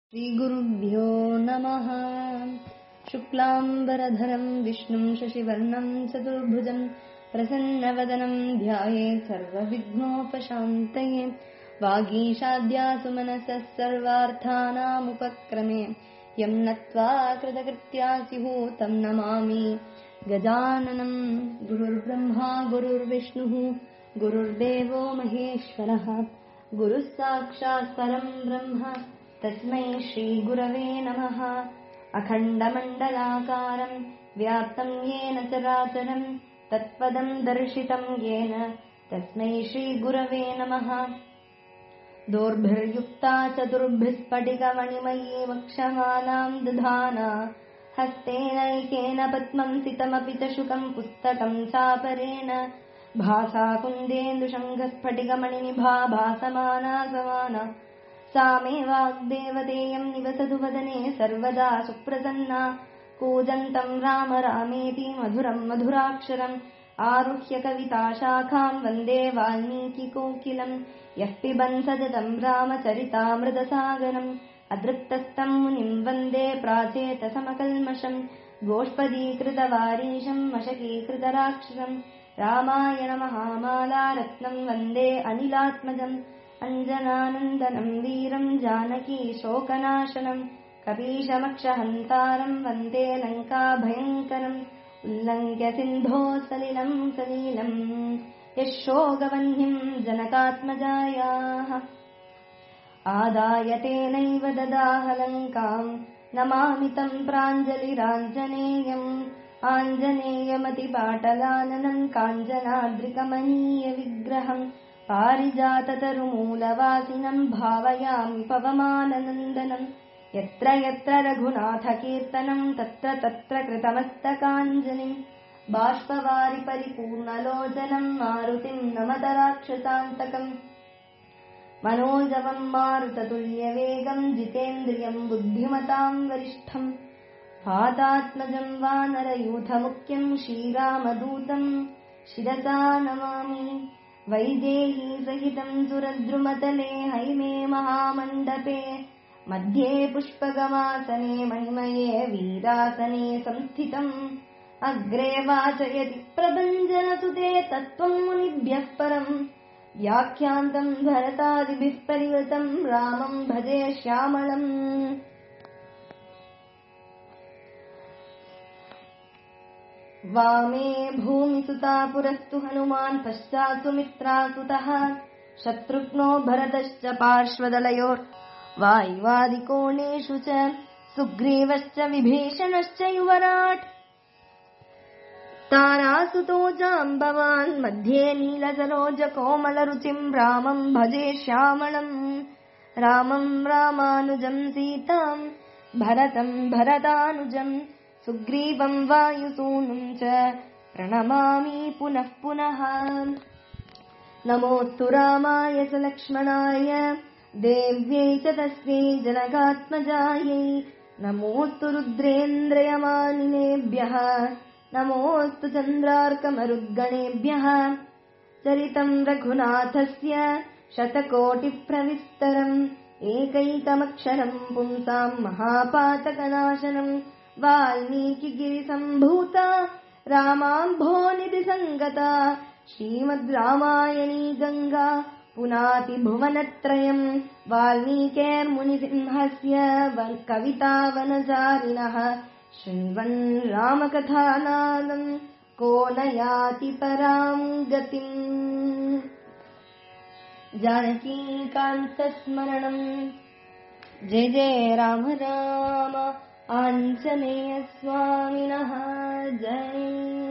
श्रीगुरुभ्यो नमः शुक्लाम्बरधरम् विष्णुम् शशिवर्णम् चतुर्भुजम् प्रसन्नवदनम् ध्यायेत् सर्वविघ्नोपशान्तये वागीशाद्यासु मनसः सर्वार्थानामुपक्रमे यम् नत्वा कृतकृत्या स्युः तम् नमामि गजाननम् गुरुर्ब्रह्मा गुरुर्विष्णुः गुरुर्देवो महेश्वरः गुरुः साक्षात् परम् ब्रह्म तस्मै श्रीगुरवे नमः अखण्डमण्डलाकारम् व्याप्तम् येन चराचरम् तत्पदम् दर्शितम् येन तस्मै श्रीगुरवे नमः दोर्भिर्युक्ता चतुर्भिः स्फटिकमणिमयी वक्षमालाम् दधाना हस्तेनैकेन पद्मम् सितमपि च शुकम् पुस्तकम् चापरेण भासा कुन्देन्दुशङ्खस्फटिकमणिनिभा भासमाना समाना सा मे वाग्देवतेयम् निवसतु वदने सर्वदा सुप्रसन्ना कूजन्तम् राम रामेति मधुरम् मधुराक्षरम् आरुह्य कविताशाखाम् वन्दे वाल्मीकिकोकिलम् यः पिबन् सततम् रामचरितामृतसागरम् अदृप्तस्तम् मुनिम् वन्दे प्राचेतसमकल्मषम् गोष्पदीकृतवारीशम् मशकीकृतराक्षसम् रामायणमहामाला रत्नम् वन्दे अनिलात्मजम् अञ्जनानन्दनम् वीरम् जानकी शोकनाशनम् कपीशमक्षहन्तारम् वन्दे लङ्काभयङ्करम् उल्लङ्घ्य सिन्धो सलिलम् सलीलम् यः शोकवह्निम् जनकात्मजायाः आदाय तेनैव ददाह लङ्काम् नमामि तम् प्राञ्जलिराञ्जनेयम् आञ्जनेयमतिपाटलाननम् काञ्जनाद्रिकमनीयविग्रहम् पारिजाततरुमूलवासिनम् भावयामि पवमाननन्दनम् यत्र यत्र रघुनाथकीर्तनम् तत्र तत्र कृतमस्तकाञ्जलिम् बाष्पवारि परिपूर्णलोचनम् मारुतिम् नमत राक्षसान्तकम् मनोजवम् मारुततुल्यवेगम् जितेन्द्रियम् बुद्धिमताम् वरिष्ठम् पादात्मजम् वानरयूथमुख्यम् श्रीरामदूतम् शिरसा नमामि वैदेही सहितम् सुरद्रुमतले हैमे महामण्डपे मध्ये पुष्पगमासने मणिमये वीरासने संस्थितम् अग्रे वाचयति प्रभञ्जनसुते तत्त्वम् मुनिभ्यः परम् व्याख्यान्तम् भरतादिभिः परिवृतम् रामम् भजे श्यामलम् वामे भूमिसुता पुरस्तु हनुमान् पश्चात् सुमित्रासुतः शत्रुघ्नो भरतश्च पार्श्वदलयोर् वायुवादिकोणेषु च सुग्रीवश्च विभीषणश्च युवराट् तारासुतो जाम्बवान् मध्ये नीलसरोजकोमलरुचिम् रामम् भजे श्यामलम् रामम् रामानुजम् सीताम् भरतम् भरतानुजम् सुग्रीवम् वायुसूनुम् च प्रणमामि पुनः पुनः नमोऽस्तु रामाय च लक्ष्मणाय देव्यै च तस्यै जनकात्मजायै नमोऽस्तु रुद्रेन्द्रयमानिनेभ्यः नमोऽस्तु चन्द्रार्कमरुद्गणेभ्यः चरितम् रघुनाथस्य शतकोटिप्रविस्तरम् एकैकमक्षरम् पुंसाम् महापातकनाशनम् वाल्मीकिगिरिसम्भूता रामाम्भोनिधिसङ्गता श्रीमद् रामायणी गङ्गा पुनातिभुवनत्रयम् वाल्मीकेर्मुनिसिंहस्य कवितावनचारिणः शृण्वन् रामकथानादम् को न याति पराम् गतिम् जानकीकान्तस्मरणम् जय जय राम राम ஆஞ்சநேயசுவாமினஹ ஜெய்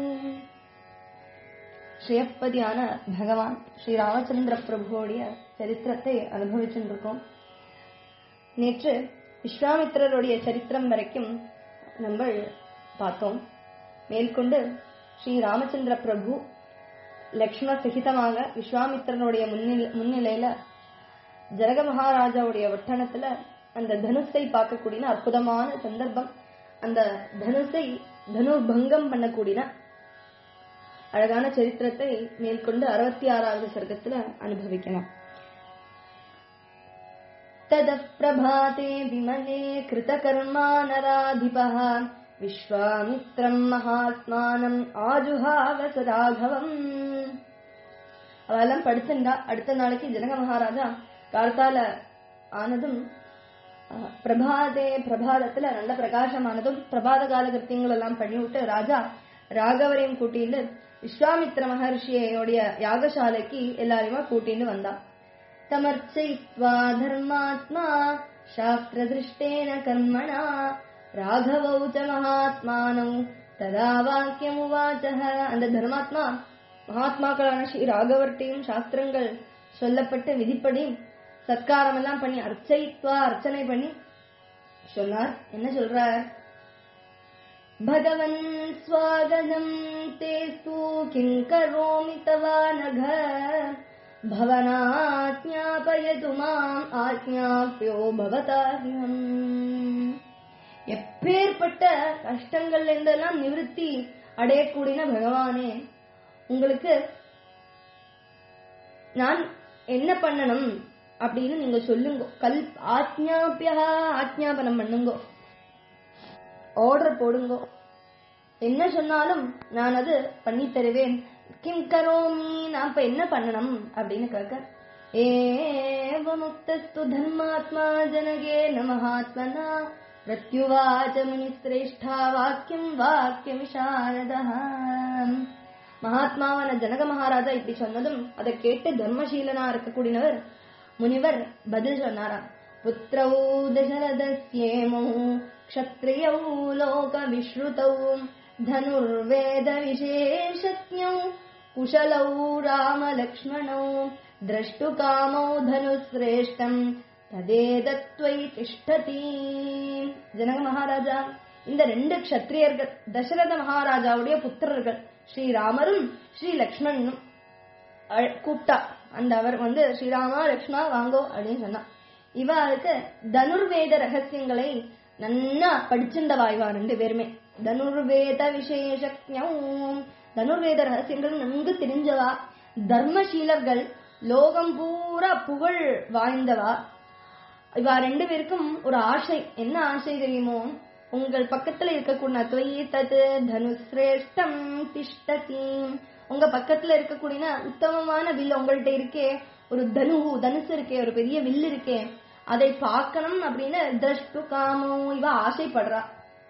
ஸ்ரீயப்பதியான பகவான் ஸ்ரீ ராமச்சந்திர பிரபுவோடைய சரித்திரத்தை அனுபவிச்சுருக்கோம் நேற்று விஸ்வாமித்திரருடைய சரித்திரம் வரைக்கும் நம்ம பார்த்தோம் மேற்கொண்டு ஸ்ரீ ராமச்சந்திர பிரபு லக்ஷ்மண சகிதமாக விஸ்வாமித்திரனுடைய முன்னிலையில ஜனக மகாராஜாவுடைய வட்டணத்துல அந்த தனுஷை பார்க்கக்கூடிய அற்புதமான சந்தர்ப்பம் அந்த தனுஷை தனுர்பங்கம் பண்ணக்கூடிய அழகான சரித்திரத்தை மேற்கொண்டு அறுபத்தி ஆறாவது சர்க்கத்துல அனுபவிக்கலாம் ततः प्रभाते विमले कृतकर्मा नराधिपः विश्वामित्रम् महात्मानम् ஆஜுஹாவ ராகவம் அவெல்லாம் படிச்சிருந்தா அடுத்த நாளைக்கு ஜனக மகாராஜா கார்த்தால ஆனதும் அஹ், பிரபாதே பிரபாதத்துல நல்ல பிரகாசமானதும் பிரபாத கால கிருத்தியங்கள் எல்லாம் பண்ணிவிட்டு ராஜா ராகவரையும் கூட்டிட்டு விஸ்வாமித்திர மகர்ஷியோடைய யாகசாலைக்கு எல்லாரையுமா கூட்டிட்டு வந்தான் तमर्चयित्वा धर्मात्मा शास्त्रदृष्टेन कर्मणा राघवौ च महात्मानौ तदा வாக்கியமுவாச்சக அந்த தர்மாத்மா மகாத்மாக்களான ஸ்ரீ ராகவர்ட்டையும் சாஸ்திரங்கள் சொல்லப்பட்டு விதிப்படி சத்காரம் எல்லாம் பண்ணி அர்ச்சயித்வா அர்ச்சனை பண்ணி சொன்னார் என்ன சொல்றார் भगवन् स्वागतम् तेस्तु किम् करोमि तवानघ भवनाज्ञापयतु माम् आज्ञाप्यो भवताह्यम् எப்பேற்பட்ட கஷ்டங்கள்ல இருந்தெல்லாம் நிவிருத்தி அடையக்கூடிய பகவானே உங்களுக்கு நான் என்ன பண்ணணும் அப்படின்னு நீங்க சொல்லுங்க கல் ஆக்ஞாபியா ஆக்ஞாபனம் பண்ணுங்க ஆர்டர் போடுங்க என்ன சொன்னாலும் நான் அது பண்ணி தருவேன் கிம் கரோமி நான் இப்ப என்ன பண்ணணும் அப்படின்னு கேட்க ஏவமுக்தஸ்து தர்மாத்மா ஜனகே மகாத்மனா பிரத்யுவாச்ச முனிஸ்ரேஷ்டா வாக்கியம் வாக்கிய விசாரதா மகாத்மாவான ஜனக மகாராஜா இப்படி சொன்னதும் அதை கேட்டு தர்மசீலனா இருக்கக்கூடியவர் முனிவர் பதில் சொன்னாராம் புத்திரௌ தசரதஸ்யேமௌ க்ஷத்ரியௌ லோக விஸ்ருதௌ धनुर्वेद विशेषज्ञौ कुशलौ रामलक्ष्मणौ द्रष्टुकामौ धनुश्रेष्ठम् ததேதத்வை திஷ்டதி ஜனக மகாராஜா இந்த ரெண்டு க்ஷத்ரியர்கள் தசரத மகாராஜாவுடைய புத்திரர்கள் ஸ்ரீராமரும் ஸ்ரீ லக்ஷ்மணனும் அழ- கூப்பிட்டா அந்த அவர் வந்து ஸ்ரீராமா லக்ஷ்மணா வாங்கோ அப்படின்னு சொன்னா இவாளுக்கு தனுர்வேத ரகசியங்களை நன்னா படிச்சிருந்தவா இவா ரெண்டு பேருமே தனுர்வேத விசேஷஜம் தனுர்வேத ரகசியங்கள் நன்கு தெரிஞ்சவா தர்மசீலர்கள் லோகம் பூரா புகழ் வாய்ந்தவா இவா ரெண்டு பேருக்கும் ஒரு ஆசை என்ன ஆசை தெரியுமோ உங்கள் பக்கத்துல இருக்கக்கூடிய துவயி தது தனுஸ்ரேஷ்டம் திஷ்டதி உங்க பக்கத்துல இருக்கக்கூடிய உத்தமமான வில் உங்கள்ட்ட இருக்கே ஒரு தனு தனுசு இருக்கே ஒரு பெரிய வில் இருக்கே அதை பார்க்கணும் அப்படின்னு திரஷ்டு காமோ இவ ஆசைப்படுறா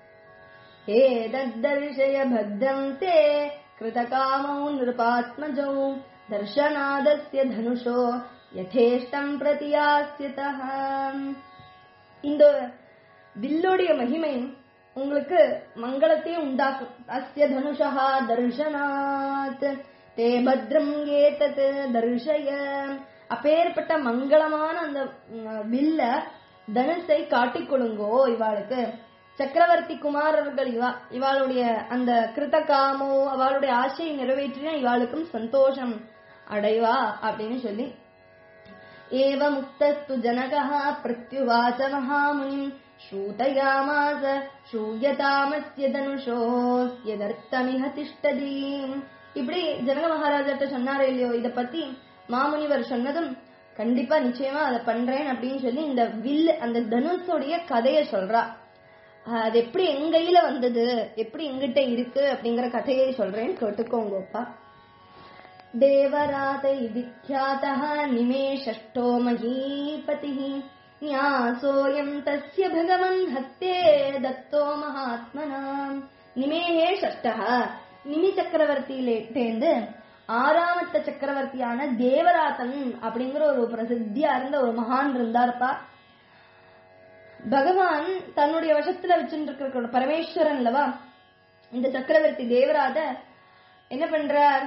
ஏதர்ஷய பக்தம் தே கிருதகாமௌ நிருபாத்மஜௌ தர்ஷனாதஸ்ய தனுஷோ யதேஷ்டம் பிரதியாஸ்யதः இந்த வில்லுடைய மகிமை உங்களுக்கு மங்களத்தையும் உண்டாக்கும் அஸ்ய தனுஷா தர்ஷனாத் தே பத்ரம் ஏதத் தர்ஷய அப்பேற்பட்ட மங்களமான அந்த ம், வில்ல தனுஷை காட்டிக் கொடுங்கோ இவாளுக்கு சக்கரவர்த்தி குமாரர்கள் இவா இவாளுடைய அந்த கிருதகாமோ அவளுடைய ஆசையை நிறைவேற்றினா இவாளுக்கும் சந்தோஷம் அடைவா அப்படின்னு சொல்லி एवमुक्तस्तु जनकः प्रत्युवाच महामुनिम् श्रूतयामास श्रूयतामस्य தனுஷோஸ்யதர்த்தமிக திஷ்டதி இப்படி ஜனக மகாராஜாட்ட சொன்னாரே இல்லையோ இத பத்தி மாமுனிவர் சொன்னதும் கண்டிப்பா நிச்சயமா அதை பண்றேன் அப்படின்னு சொல்லி இந்த வில் அந்த தனுஷோடைய கதையை சொல்றா அஹ் அது எப்படி எங்க கையில வந்தது எப்படி எங்கிட்ட இருக்கு அப்படிங்கிற கதையை சொல்றேன் கேட்டுக்கோங்கப்பா देवरातै विख्यातः निमेषष्टो महीपतिः न्यासोऽयम् तस्य भगवन् हस्ते दत्तो महात्मना நிமேஹே ஷஷ்டஹ நிமி சக்கரவர்த்தியிலேருந்து ஆறாமத்த சக்கரவர்த்தியான தேவராதன் அப்படிங்கிற ஒரு பிரசித்தியா இருந்த ஒரு மகான் இருந்தார்ப்பா பகவான் தன்னுடைய வசத்துல வச்சுட்டு பரமேஸ்வரன் அல்லவா இந்த சக்கரவர்த்தி தேவராத என்ன பண்றார்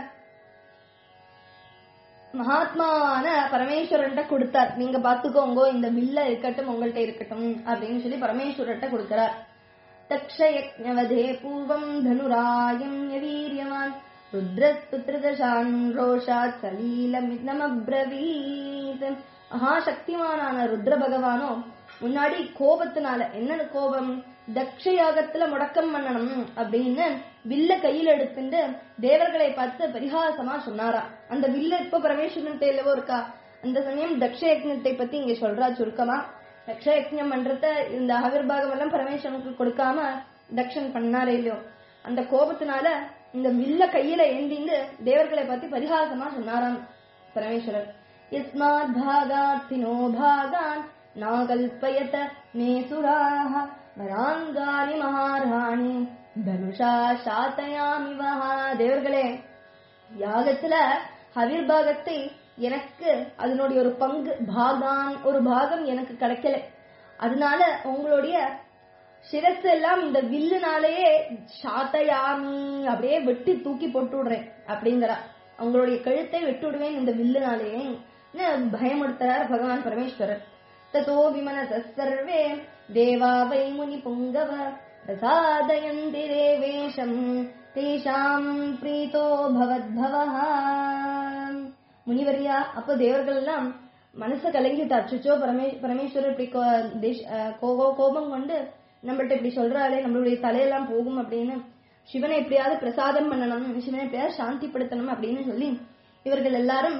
மகாத்மாவான பரமேஸ்வரன்ட்ட கொடுத்தார் நீங்க பாத்துக்கோங்க இந்த வில்ல இருக்கட்டும் உங்கள்ட்ட இருக்கட்டும் அப்படின்னு சொல்லி பரமேஸ்வரன்ட்ட கொடுக்கிறார் தக்ஷயஜவதே பூர்வம் தனுராயம் வீரியமான் ருத்ரஸ்புத்திரதசான் ரோஷாத் சலீலமிதமப்ரவீத் மகாசக்திமானான ருத்ர பகவானோ முன்னாடி கோபத்தினால என்ன கோபம் தக்ஷயாகத்துல முடக்கம் பண்ணணும் அப்படின்னு வில்ல கையில எடுத்துட்டு தேவர்களை பார்த்து பரிகாசமா சொன்னாரா அந்த வில்ல இப்ப பரமேஸ்வரன் தேலவோ இருக்கா அந்த சமயம் தக்ஷ யக்னத்தை பத்தி இங்க சொல்றா சுருக்கமா யக்ஷயக்ஞம் பண்றத இந்த ஆவிர்வாகம் எல்லாம் பரமேஸ்வரனுக்கு கொடுக்காம தக்ஷன் பண்ணாரே இல்லையோ அந்த கோபத்தினால இந்த வில்ல கையில ஏந்திந்து தேவர்களை பத்தி பரிகாசமா சொன்னாராம் பரமேஸ்வரர் இஸ்மாத் பாகாத்தினோ பாகான் நாகல்பயத மே சுராக வராங்காலி மகாராணி தனுஷா சாத்தயாமிவஹா தேவர்களே யாகத்துல ஹவிர்பாகத்தை எனக்கு அதனுடைய ஒரு பங்கு பாகான் ஒரு பாகம் எனக்கு கிடைக்கல அதனால உங்களுடைய சிரஸ் எல்லாம் இந்த வில்லுனாலேயே சாத்தையாமி அப்படியே வெட்டி தூக்கி போட்டு விடுறேன் அப்படிங்கிறா அவங்களுடைய கழுத்தை வெட்டி விடுவேன் இந்த வில்லுனாலேயே பயமுடுத்துறார் பகவான் பரமேஸ்வரர் ததோ விமனத சர்வே தேவா வை முனி புங்கவ பிரசாதயந்தி தேவேஷம் தேஷாம் பிரீதோ பவத்பவஹ முனிவரியா அப்போ தேவர்கள் எல்லாம் மனச கலங்கிட்டு அச்சுச்சோ பரமே பரமேஸ்வரர் இப்படி கோ- தேஷ்- அஹ் கோ- கோபம் கொண்டு நம்மள்ட்ட இப்படி சொல்றாளே நம்மளுடைய தலையெல்லாம் போகும் அப்படின்னு சிவனை எப்படியாவது பிரசாதம் பண்ணணும் சிவனை எப்படியாவது சாந்திப்படுத்தணும் அப்படின்னு சொல்லி இவர்கள் எல்லாரும்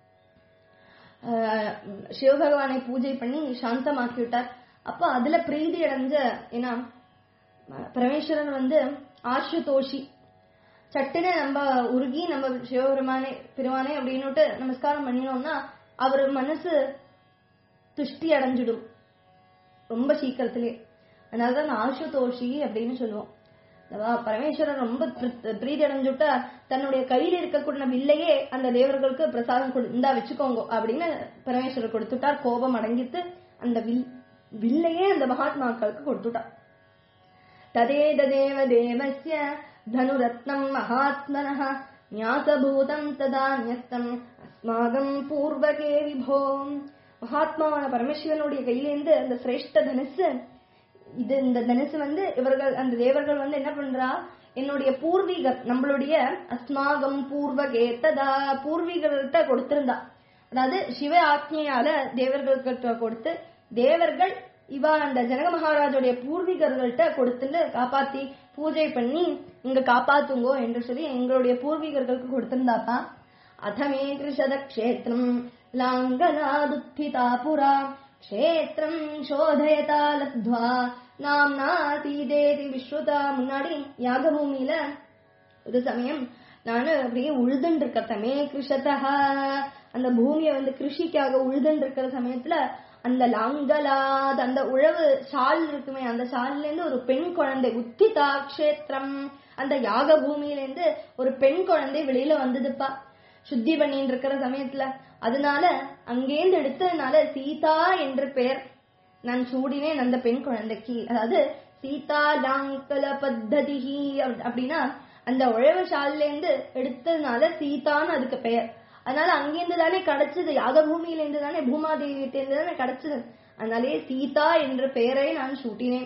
ஆஹ், சிவபகவானை பூஜை பண்ணி சாந்தமாக்கி விட்டார் அப்ப அதுல பிரீதி அடைஞ்ச ஏன்னா பரமேஸ்வரன் வந்து ஆசுதோஷி சட்டுன்னு நம்ம உருகி நம்ம சிவபெருமானே பெருமானே அப்படின்னுட்டு நமஸ்காரம் பண்ணினோம்னா அவர் மனசு துஷ்டி அடைஞ்சிடும் ரொம்ப சீக்கிரத்திலே அதனாலதான் ஆசுதோஷி அப்படின்னு சொல்லுவோம் அல்லவா? பரமேஸ்வரன் ரொம்ப பிர- பிரீதி அடைஞ்சுட்டா தன்னுடைய கையில இருக்கக்கூடிய வில்லையே அந்த தேவர்களுக்கு பிரசாதம் கொடு இந்தா வச்சுக்கோங்க அப்படின்னு பரமேஸ்வரர் கொடுத்துட்டார் கோபம் அடங்கித்து அந்த வில் வில்லையே அந்த மகாத்மாக்களுக்கு கொடுத்துட்டார் तदेतदेव देवस्य धनुरत्नम् महात्मनः ஞாசபூதம் ததா ஞத்தம் அஸ்மாகம் பூர்வகே விபோ மகாத்மாவான பரமேஸ்வரனுடைய கையிலேருந்து அந்த சிரேஷ்ட தனுசு இது இந்த தனுசு வந்து இவர்கள் அந்த தேவர்கள் வந்து என்ன பண்றா என்னுடைய பூர்வீகர் நம்மளுடைய அஸ்மாகம் பூர்வகே ததா பூர்வீகர்கிட்ட கொடுத்திருந்தா அதாவது சிவ ஆக்ஞையால தேவர்களுக்கு கொடுத்து தேவர்கள் இவ அந்த ஜனக மகாராஜுடைய பூர்வீகர்கள்ட்ட கொடுத்துட்டு காப்பாத்தி பூஜை பண்ணி இங்க காப்பாத்துங்கோ என்று சொல்லி எங்களுடைய பூர்வீகர்களுக்கு கொடுத்திருந்தாப்பா அதமே கிருஷத கஷேத்திரம் லாங்கனாதுத்திதா புரா க்ஷேத்திரம் சோதயதா லப்த்வா நாம் நாசீதேதி விஸ்ருதா முன்னாடி யாக பூமியில ஒரு சமயம் நானு அப்படியே உழுதுன்னு இருக்க தமே கிருஷதா அந்த பூமியை வந்து கிருஷிக்காக உழுதுன்னு இருக்கிற சமயத்துல அந்த லாங்கலாத் அந்த உழவு ஷால் இருக்குமே அந்த ஷால்ல இருந்து ஒரு பெண் குழந்தை உத்திதா க்ஷேத்திரம் அந்த யாக பூமியில இருந்து ஒரு பெண் குழந்தை வெளியில வந்ததுப்பா சுத்தி பண்ணிட்டு இருக்கிற சமயத்துல அதனால அங்கேருந்து எடுத்ததுனால சீதா என்று பெயர் நான் சூடினேன் அந்த பெண் குழந்தைக்கு அதாவது சீதா லாங்கல பத்ததி அப்படின்னா அந்த உழவு ஷால்ல இருந்து எடுத்ததுனால சீதான்னு அதுக்கு பெயர் அதனால அங்கிருந்து தானே கிடைச்சது யாக பூமியில இருந்து தானே பூமாதேவியிட்ட இருந்து தானே கிடைச்சது அதனாலே சீதா என்ற பெயரை நான் சூட்டினேன்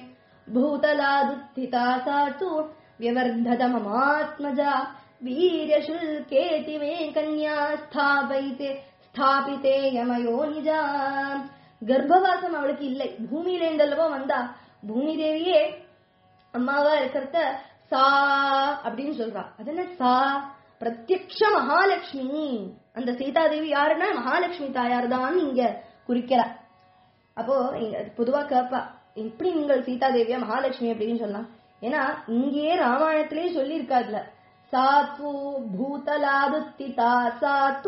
பூதலாதுத்திதா சாத்து வியவர்தத மமாத்மஜா வீரசுல்கேதி மே கன்யா ஸ்தாபைத்தே ஸ்தாபித்தே யமயோ நிஜா கர்ப்பவாசம் அவளுக்கு இல்லை பூமியில இருந்தல்லவோ வந்தா பூமி தேவியே அம்மாவா இருக்கிறத சா அப்படின்னு சொல்றா அது என்ன சா பிரத்யக்ஷ மகாலட்சுமி அந்த சீதாதேவி யாருன்னா மகாலட்சுமி தாயார் தான் இங்க குறிக்கிறா அப்போ இங்க பொதுவா கேப்பா எப்படி நீங்கள் சீதாதேவியா மகாலட்சுமி அப்படின்னு சொல்லலாம் ஏன்னா இங்கேயே ராமாயணத்திலேயே சொல்லி இருக்காதுல சாத்து பூதலாதுத்திதா சாத்து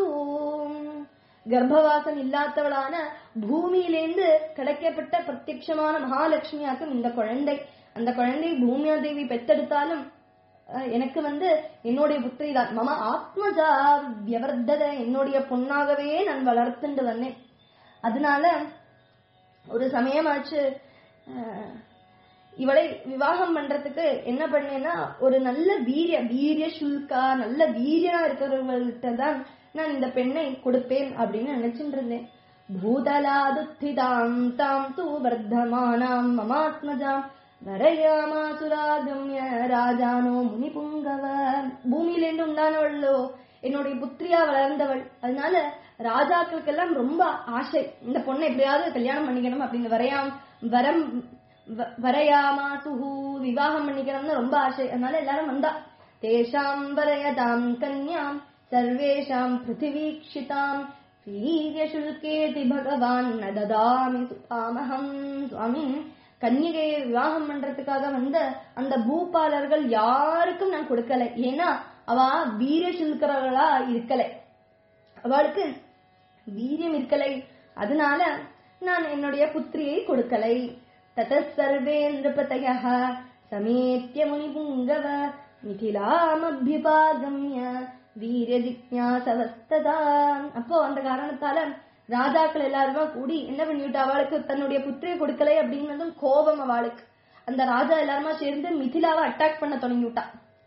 கர்ப்பவாசம் இல்லாதவளான பூமியிலேந்து கிடைக்கப்பட்ட பிரத்யட்சமான மகாலட்சுமியாக்கும் இந்த குழந்தை அந்த குழந்தை பூமியா தேவி பெத்தெடுத்தாலும் அஹ், எனக்கு வந்து என்னுடைய புத்திரி தான் மம ஆத்மஜா வியவர்தத என்னுடைய பொண்ணாகவே நான் வளர்த்துண்டு வந்தேன் அதனால ஒரு சமயமாச்சு அஹ், இவளை விவாகம் பண்றதுக்கு என்ன பண்ணேன்னா ஒரு நல்ல வீரிய வீரிய சுல்கா நல்ல வீரியனா இருக்கிறவங்கள்ட்ட தான் நான் இந்த பெண்ணை கொடுப்பேன் அப்படின்னு நினைச்சுட்டு இருந்தேன் பூதலாதுத்திதாம் தாம் தூ வர்த்தமானாம் மமாத்மஜாம் வரயாமாசுராகம்ய ராஜானோ முனி புங்கவ பூமியிலேருந்து உண்டானவளோ என்னுடைய புத்திரியா வளர்ந்தவள் அதனால ராஜாக்களுக்கெல்லாம் ரொம்ப ஆசை இந்த பொண்ணை எப்படியாவது கல்யாணம் பண்ணிக்கணும் அப்படின்னு வரையாம் வரம் வ- வரையாமாசுஹு விவாகம் பண்ணிக்கணும்னு ரொம்ப ஆசை அதனால எல்லாரும் வந்தா தேஷாம் வரயதாம் கன்யாம் சர்வேஷாம் பிருத்திவீக்ஷிதாம் வீரியசுல்கேதி பகவான் ந ததாமி சுபாமகம் சுவாமி கன்னிகையை விவாகம் பண்றதுக்காக வந்த அந்த பூபாலர்கள் யாருக்கும் நான் கொடுக்கல ஏன்னா அவ வீரிய சுல்கிறவர்களா இருக்கல அவளுக்கு வீரியம் இருக்கலை அதனால நான் என்னுடைய புத்திரியை கொடுக்கலை தத சர்வேந்திரபதய சமேத்திய முனிபுங்கவ மிதிலாமபியுபாகம்ய வீரிய ஜிக்ஞாசவஸ்ததா அப்போ அந்த காரணத்தால ராஜாக்கள் எல்லாருமா கூடி என்ன பண்ணிவிட்டு அவளுக்கு தன்னுடைய புத்திரியை கொடுக்கலை அப்படின்னதும் கோபம் அவளுக்கு அந்த ராஜா எல்லாருமா சேர்ந்து மிதிலாவை அட்டாக் பண்ண தொடங்கி விட்டா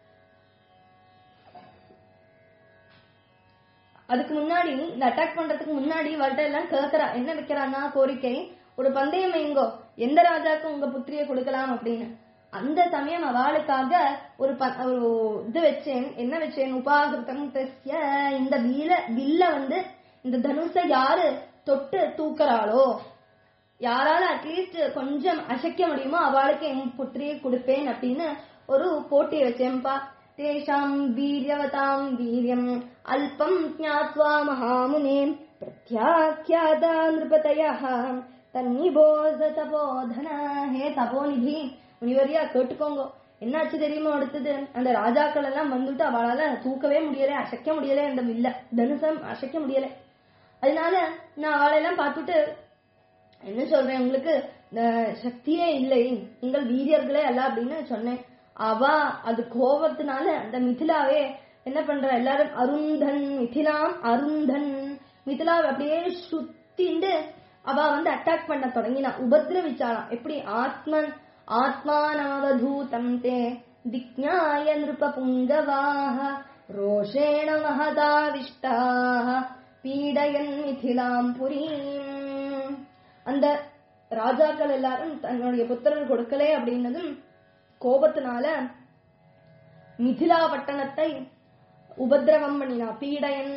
அதுக்கு முன்னாடி இந்த அட்டாக் பண்றதுக்கு முன்னாடி அவள்கிட்ட எல்லாம் கேக்குறா என்ன வைக்கிறான்னா கோரிக்கை ஒரு பந்தயம் வைங்கோ எந்த ராஜாக்கும் உங்க புத்திரியை கொடுக்கலாம் அப்படின்னு அந்த சமயம் அவளுக்காக ஒரு ப- ஒரு இது வச்சேன் என்ன வச்சேன் உபாகிருத்தம் தஸ்ய இந்த வீல வில்ல வந்து இந்த தனுஷை யாரு தொட்டு தூக்குறாளோ யாரால அட்லீஸ்ட் கொஞ்சம் அசைக்க முடியுமோ அவளுக்கு என் புத்திரியை கொடுப்பேன் அப்படின்னு ஒரு போட்டியை வச்சேன்பா தேஷாம் வீரியவதாம் வீரியம் அல்பம் ஞாத்வா மகாமுனே பிரத்யாக்கியாதா நிருபதய தன்னிபோத தபோதன ஹே தபோநிதி முனிவரியா கேட்டுக்கோங்க என்னாச்சு தெரியுமா அடுத்தது அந்த ராஜாக்கள் எல்லாம் வந்துட்டு அவளால தூக்கவே முடியல அசைக்க முடியல அந்த வில்ல தனுசம் அசைக்க முடியல அதனால நான் அவளெல்லாம் பார்த்துட்டு என்ன சொல்றேன் உங்களுக்கு இந்த சக்தியே இல்லை நீங்கள் வீரியர்களே அல்ல அப்படின்னு சொன்னேன் அவ அது கோபத்தினால அந்த மிथिलाவே என்ன பண்ற எல்லாரும் அருந்தன் மிथिलाம் அருந்தன் மிथिलाவை அப்படியே சுத்திண்டு அவ வந்து அட்டாக் பண்ண தொடங்கினா உபதிரவிச்சாளாம் எப்படி ஆத்மன் ஆத்மானமவதூதம் தே திக்ஞாய நிருப புங்கவாக ரோஷேண மகதாவிஷ்டாக பீடயன் மிथिलाம் புரீம் அந்த ராஜாக்கள் எல்லாரும் தன்னுடைய புத்திரர் கொடுக்கலே அப்படின்னதும் கோபத்தினால மிதிலா பட்டணத்தை உபதிரவம் பண்ணினா பீடையன்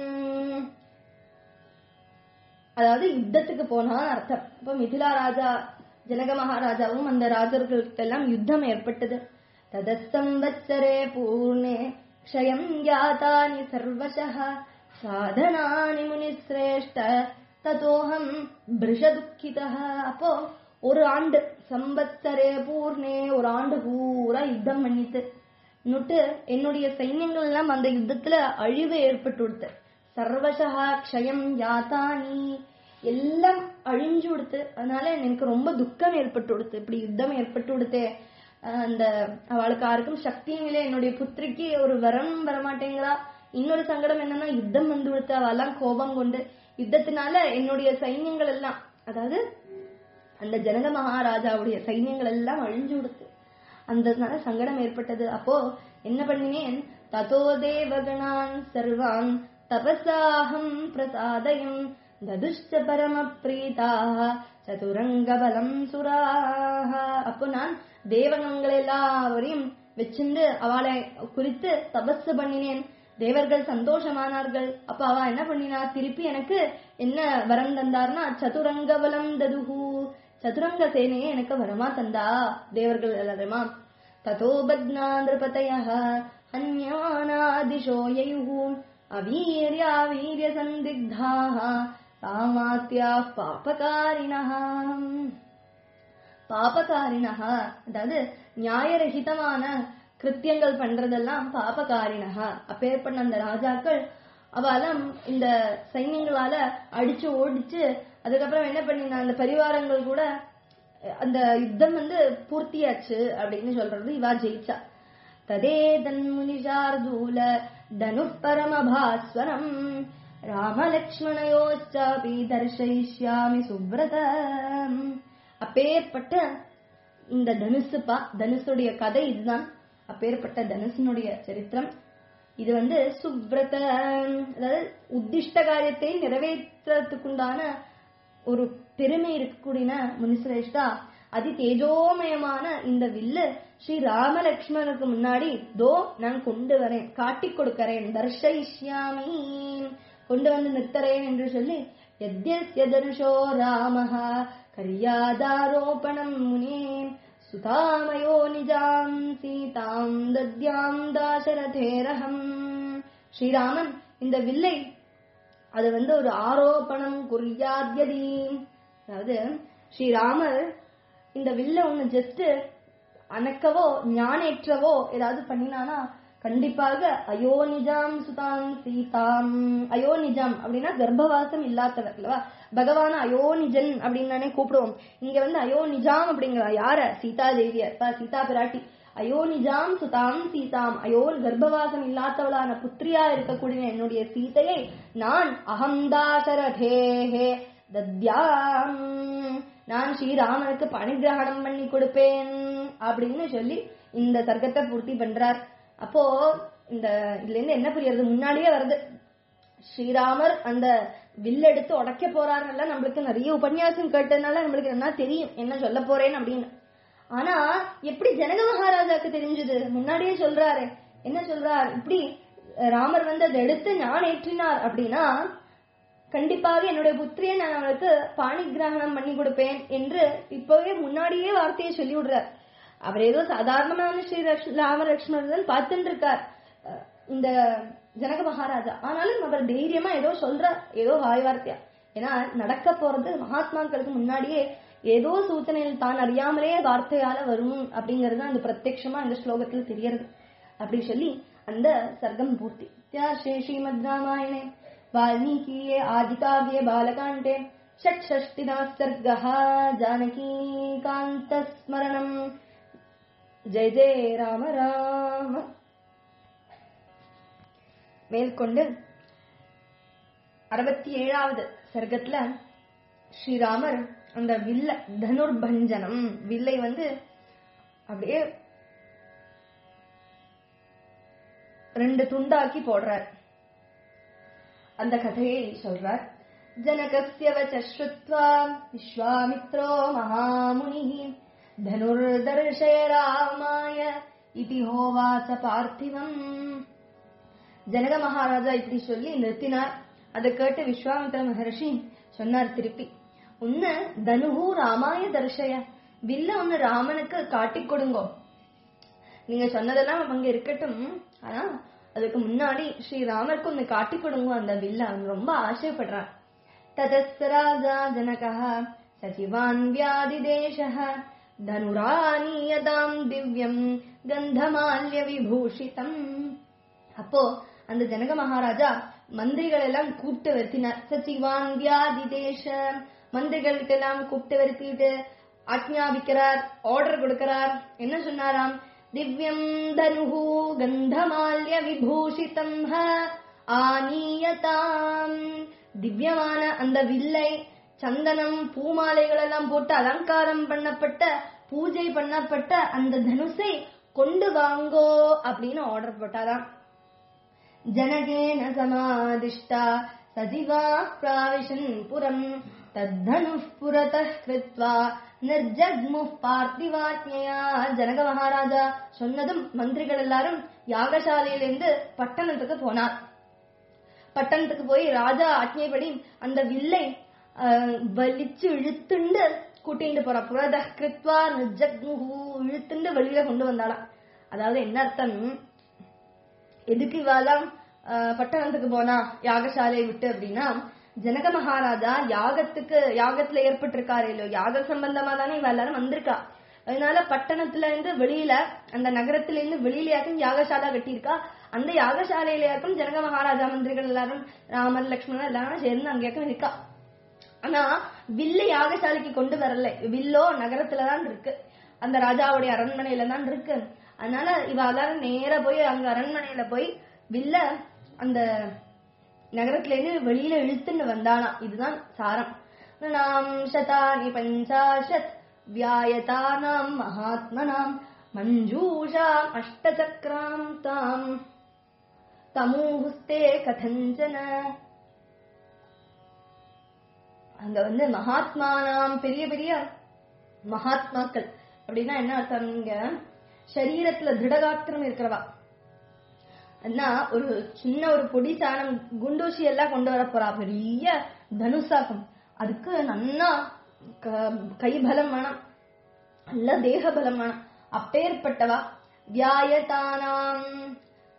அதாவது யுத்தத்துக்கு போனான்னு அர்த்தம் அப்ப மிதிலா ராஜா ஜனக மகாராஜாவும் அந்த ராஜர்களுக்கு எல்லாம் யுத்தம் ஏற்பட்டது ததசம்வத்சரே பூர்ணே க்ஷயம் யாதானி சர்வசः சாதனானி முனிஸ்ரேஷ்ட ததோஹம் பிருஷதுக்கிதः அப்போ ஒரு ஆண்டு சம்பத்சரே பூர்ணே ஒரு ஆண்டு பூரா யுத்தம் பண்ணிட்டு நுட்டு என்னுடைய சைன்யங்கள் எல்லாம் அந்த யுத்தத்துல அழிவு ஏற்பட்டு கொடுத்து சர்வசகா க்ஷயம் யாத்தானி எல்லாம் அழிஞ்சு கொடுத்து அதனால எனக்கு ரொம்ப துக்கம் ஏற்பட்டு கொடுத்து இப்படி யுத்தம் ஏற்பட்டு கொடுத்தே அஹ் அந்த அவளுக்கு யாருக்கும் சக்தியும் இல்லை என்னுடைய புத்திரிக்கு ஒரு வரம் வரமாட்டேங்கிறா இன்னொரு சங்கடம் என்னன்னா யுத்தம் வந்து கொடுத்து அவெல்லாம் கோபம் கொண்டு யுத்தத்தினால என்னுடைய சைன்யங்கள் எல்லாம் அதாவது அந்த ஜனக மகாராஜாவுடைய சைன்யங்கள் எல்லாம் அழிஞ்சு கொடுத்து அந்த சங்கடம் ஏற்பட்டது அப்போ என்ன பண்ணினேன் ததோ தேவகணான் சர்வான் தபசாஹம் பிரசாதயம் ததுஷ்ட பரம பிரீதாக சதுரங்க பலம் சுராக அப்போ நான் தேவகங்கள் எல்லாரையும் வச்சிருந்து அவளை குறித்து தபஸ் பண்ணினேன் தேவர்கள் சந்தோஷமானார்கள் அப்ப அவ என்ன பண்ணினா திருப்பி எனக்கு என்ன வரம் தந்தார்னா சதுரங்க பலம் ததுஹு சதுரங்க சேனையை எனக்கு வரமா தந்தா தேவர்கள் எல்லாருமா ததோ பத்னா நிருபதய ஹன்யானாதிஷோ யயுஹு அவீர்யா வீரிய சந்திக்தாக காமாத்யா பாபகாரிணः பாபகாரிணः அதாவது நியாயரகிதமான கிருத்தியங்கள் பண்றதெல்லாம் பாபகாரிணக அப்பேற்பட்ட அந்த ராஜாக்கள் அவெல்லாம் இந்த சைன்யங்களால அடிச்சு ஓடிச்சு அதுக்கப்புறம் என்ன பண்ணினா அந்த பரிவாரங்கள் கூட அந்த யுத்தம் வந்து பூர்த்தியாச்சு அப்படின்னு சொல்றது இவா ஜெயிச்சா ததே தன்முனிஷார்தூல தனு பரமபாஸ்வரம் ராமலக்ஷ்மணயோச்சாபி தர்ஷயிஷ்யாமி சுப்ரத அப்பேற்பட்ட இந்த தனுசுப்பா தனுசுடைய கதை இதுதான் அப்பேற்பட்ட தனுசனுடைய சரித்திரம் இது வந்து சுப்ரத அதாவது உத்திஷ்ட காரியத்தை நிறைவேற்றத்துக்குண்டான ஒரு பெருமை இருக்கக்கூடிய முனிசிரேஷ்டா அதி தேஜோமயமான இந்த வில்லு ஸ்ரீ ராமலக்ஷ்மணுக்கு முன்னாடி தோ நான் கொண்டு வரேன் காட்டிக் கொடுக்கிறேன் தர்ஷயிஷ்யாமி கொண்டு வந்து நிறுத்தறேன் என்று சொல்லி எத்யஸ்ய தனுஷோ ராமஹ கரியாதாரோபணம் முனே சுதாமயோ நிஜாம் சீதாம் தத்யாம் தாசரதேரகம் ஸ்ரீராமன் இந்த வில்லை அது வந்து ஒரு ஆரோபணம் குறியாத்யதி அதாவது ஸ்ரீராமர் இந்த வில்ல ஒண்ணு ஜஸ்ட் அணக்கவோ ஞானேற்றவோ ஏதாவது பண்ணினானா கண்டிப்பாக அயோனிஜாம் சுதாம் சீதாம் அயோனிஜம் அப்படின்னா கர்ப்பவாசம் இல்லாதவர் இல்லவா பகவான அயோனிஜன் அப்படின்னு தானே கூப்பிடுவோம் இங்க வந்து அயோனிஜாம் அப்படிங்கிற யார சீதா தேவியர் பா, சீதா பிராட்டி அயோனிஜாம் சுதாம் சீதாம் அயோன் கர்ப்பவாசம் இல்லாதவளான புத்திரியா இருக்கக்கூடிய என்னுடைய சீதையை நான் அகம்தாசரதேஹே தத்யாம் நான் ஸ்ரீராமனுக்கு பணிகிரகணம் பண்ணி கொடுப்பேன் அப்படின்னு சொல்லி இந்த சர்க்கத்தை பூர்த்தி பண்றார் அப்போ இந்த இதுல இருந்து என்ன புரியுறது முன்னாடியே வருது ஸ்ரீராமர் அந்த வில் எடுத்து உடைக்க போறாருன்னு நம்மளுக்கு நிறைய உபன்யாசம் கேட்டதுனால நம்மளுக்கு என்ன தெரியும் என்ன சொல்ல போறேன் அப்படின்னு ஆனா எப்படி ஜனக மகாராஜாக்கு தெரிஞ்சது முன்னாடியே சொல்றாரு என்ன சொல்றார் இப்படி ராமர் வந்து அதை எடுத்து ஞான் ஏற்றினார் அப்படின்னா கண்டிப்பாக என்னுடைய புத்திரியை நான் அவனுக்கு பாணி கிரகணம் பண்ணி கொடுப்பேன் என்று இப்பவே முன்னாடியே வார்த்தையை சொல்லி விடுறார் அவர் ஏதோ சாதாரணமான ஸ்ரீ லக்ஷ்- ராம லட்சுமணன் பார்த்துட்டு இருக்கார் அஹ் இந்த ஜனக மகாராஜா ஆனாலும் அவர் தைரியமா ஏதோ சொல்றார் ஏதோ வாய் வார்த்தையா ஏன்னா நடக்க போறது மகாத்மாக்களுக்கு முன்னாடியே ஏதோ சூச்சனையில் தான் அறியாமலே வார்த்தையால வரும் அப்படிங்கறது அந்த பிரத்யட்சமா இந்த ஸ்லோகத்துல தெரியறது அப்படி சொல்லி அந்த சர்க்கம் பூர்த்தி இத்தியாசே ஸ்ரீமத் ராமாயணே வால்மீகியே ஆதிகாவ்யே பாலகாண்டே ஷட்ஷஷ்டினா சர்கः ஜானகி காந்தஸ்மரணம் ஜெய ஜெய ராம ராம மேற்கொண்டு அறுபத்தி ஏழாவது சர்க்கத்துல ஸ்ரீராமர் அந்த வில்ல தனுர்பஞ்சனம் வில்லை வந்து அப்படியே ரெண்டு துண்டாக்கி போடுறார் அந்த கதையை சொல்றார் ஜனகஸ்ய வச்ச ஸ்ருத்வா விஸ்வாமித்ரோ மகாமுனி தனுர்தர்ஷய ராமாய இதி ஹோவாச பார்த்திவம் ஜனக மகாராஜா இப்படி சொல்லி நிறுத்தினார் அதை கேட்டு விஸ்வாமித்ர மகர்ஷி சொன்னார் திருப்பி உன்ன தனுகு ராமாய தர்ஷய வில்ல ஒன்னு ராமனுக்கு காட்டிக் கொடுங்கோ நீங்க சொன்னதெல்லாம் அங்க இருக்கட்டும் ஆனா அதுக்கு முன்னாடி ஸ்ரீராமருக்கு ஒன்னு காட்டி கொடுங்க அந்த வில்ல அவன் ரொம்ப ஆசைப்படுறான் ததஸ்த ராஜா ஜனக சச்சிவான் வியாதிதேச தனுரானீயதாம் திவ்யம் கந்தமால்ய விபூஷிதம் அப்போ அந்த ஜனக மகாராஜா மந்திரிகள் எல்லாம் கூப்பிட்டு வருத்தினார் சச்சிவான் வியாதிதேச மந்திரிகள்கிட்ட எல்லாம் கூப்பிட்டு வருத்திட்டு ஆக்ஞாபிக்கிறார் ஆர்டர் கொடுக்கிறார் என்ன சொன்னாராம் திவ்யம் தனுஹு கந்தமால்ய விபூஷிதம் ஹ ஆனீயதாம் திவ்யமான அந்த வில்லை சந்தனம் பூமாலைகள் எல்லாம் போட்டு அலங்காரம் பண்ணப்பட்ட பூஜை பண்ணப்பட்ட அந்த தனுசை கொண்டு வாங்கோ அப்படின்னு ஆர்டர் போட்டாராம் ஜனகேன சமாதிஷ்டா சஜிவா பிராவிஷன் புரம் தத்தனுः புரतः கிருத்வா நிர்ஜக்முः பார்த்திவாத்யா ஜனக மகாராஜா சொன்னதும் மந்திரிகள் எல்லாரும் யாகசாலையிலிருந்து பட்டணத்துக்கு போனார் பட்டணத்துக்கு போய் ராஜா ஆജ്ഞைப்படி அந்த வில்லை அஹ், வலிச்சு இழுத்துண்டு கூட்டிட்டு போறா புரத கிருத்வா நிர்ஜக்முஹு இழுத்துண்டு வெளியில கொண்டு வந்தாளாம் அதாவது என்ன அர்த்தம் எதுக்கு இவாலாம் அஹ், பட்டணத்துக்கு போனா யாகசாலையை விட்டு அப்படின்னா ஜனக மகாராஜா யாகத்துக்கு யாகத்துல ஏற்பட்டிருக்காரு இல்லையோ யாக சம்பந்தமா தானே இவ எல்லாரும் வந்திருக்கா அதனால பட்டணத்துல இருந்து வெளியில அந்த நகரத்துல இருந்து வெளியிலயாக்கும் யாகசாலா கட்டியிருக்கா அந்த யாகசாலையிலயாக்கும் ஜனக மகாராஜா மந்திரிகள் எல்லாரும் ராமர் லக்ஷ்மணன் எல்லாரும் சேர்ந்து அங்கேயாக்கும் இருக்கா ஆனா வில்ல யாகசாலைக்கு கொண்டு வரல வில்லோ நகரத்துல தான் இருக்கு அந்த ராஜாவுடைய அரண்மனையில தான் இருக்கு அதனால இவ எல்லாரும் நேரா போய் அங்க அரண்மனையில போய் வில்ல அந்த நகரத்துல இருந்து வெளியில இழுத்துன்னு வந்தானா இதுதான் சாரம் நாம் சதானி பஞ்சாஷத் வியாயதானாம் மகாத்மனாம் மஞ்சூஷாம் அஷ்டசக்ராம் தாம் தமூஹுஸ்தே கதஞ்சன அங்க வந்து மகாத்மானாம் பெரிய பெரிய மகாத்மாக்கள் அப்படின்னா என்ன அர்த்தம் இங்க சரீரத்துல திருடகாத்திரம் இருக்கிறவா அண்ணா ஒரு சின்ன ஒரு பொடி சாணம் குண்டூசி எல்லாம் கொண்டு வர போறா பெரிய தனுசாக்கம் அதுக்கு நன்னா க- கை பலம் வேணும் நல்ல தேக பலம் வேணும் அப்பேற்பட்டவா வியாயதானாம்